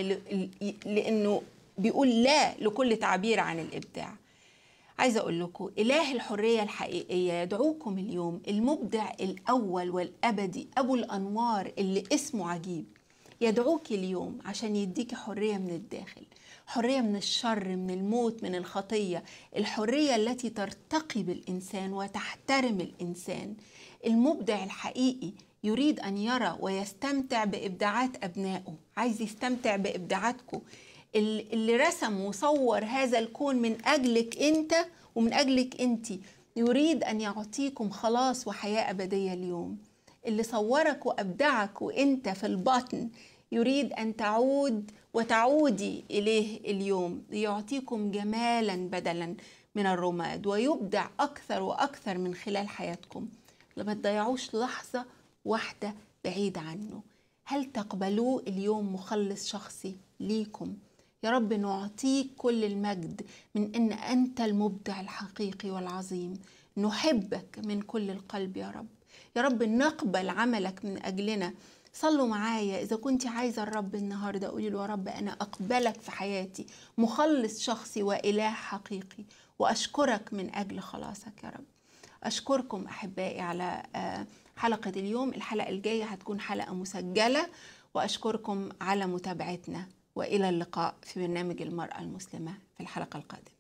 لانه بيقول لا لكل تعبير عن الابداع عايزه اقول لكم اله الحريه الحقيقيه يدعوكم اليوم المبدع الاول والابدي ابو الانوار اللي اسمه عجيب يدعوك اليوم عشان يديكي حريه من الداخل حريه من الشر من الموت من الخطيه الحريه التي ترتقي بالانسان وتحترم الانسان المبدع الحقيقي يريد ان يرى ويستمتع بابداعات ابنائه عايز يستمتع بابداعاتكم ال- اللي رسم وصور هذا الكون من اجلك انت ومن اجلك انت يريد ان يعطيكم خلاص وحياه ابديه اليوم اللي صورك وابدعك وانت في البطن يريد ان تعود وتعودي اليه اليوم ليعطيكم جمالا بدلا من الرماد ويبدع اكثر واكثر من خلال حياتكم لما تضيعوش لحظه واحده بعيد عنه هل تقبلوه اليوم مخلص شخصي ليكم يا رب نعطيك كل المجد من ان انت المبدع الحقيقي والعظيم نحبك من كل القلب يا رب يا رب نقبل عملك من اجلنا صلوا معايا اذا كنت عايزه الرب النهارده قولي له يا رب انا اقبلك في حياتي مخلص شخصي واله حقيقي واشكرك من اجل خلاصك يا رب اشكركم احبائي على آه، حلقه اليوم الحلقه الجايه هتكون حلقه مسجله واشكركم على متابعتنا والى اللقاء في برنامج المراه المسلمه في الحلقه القادمه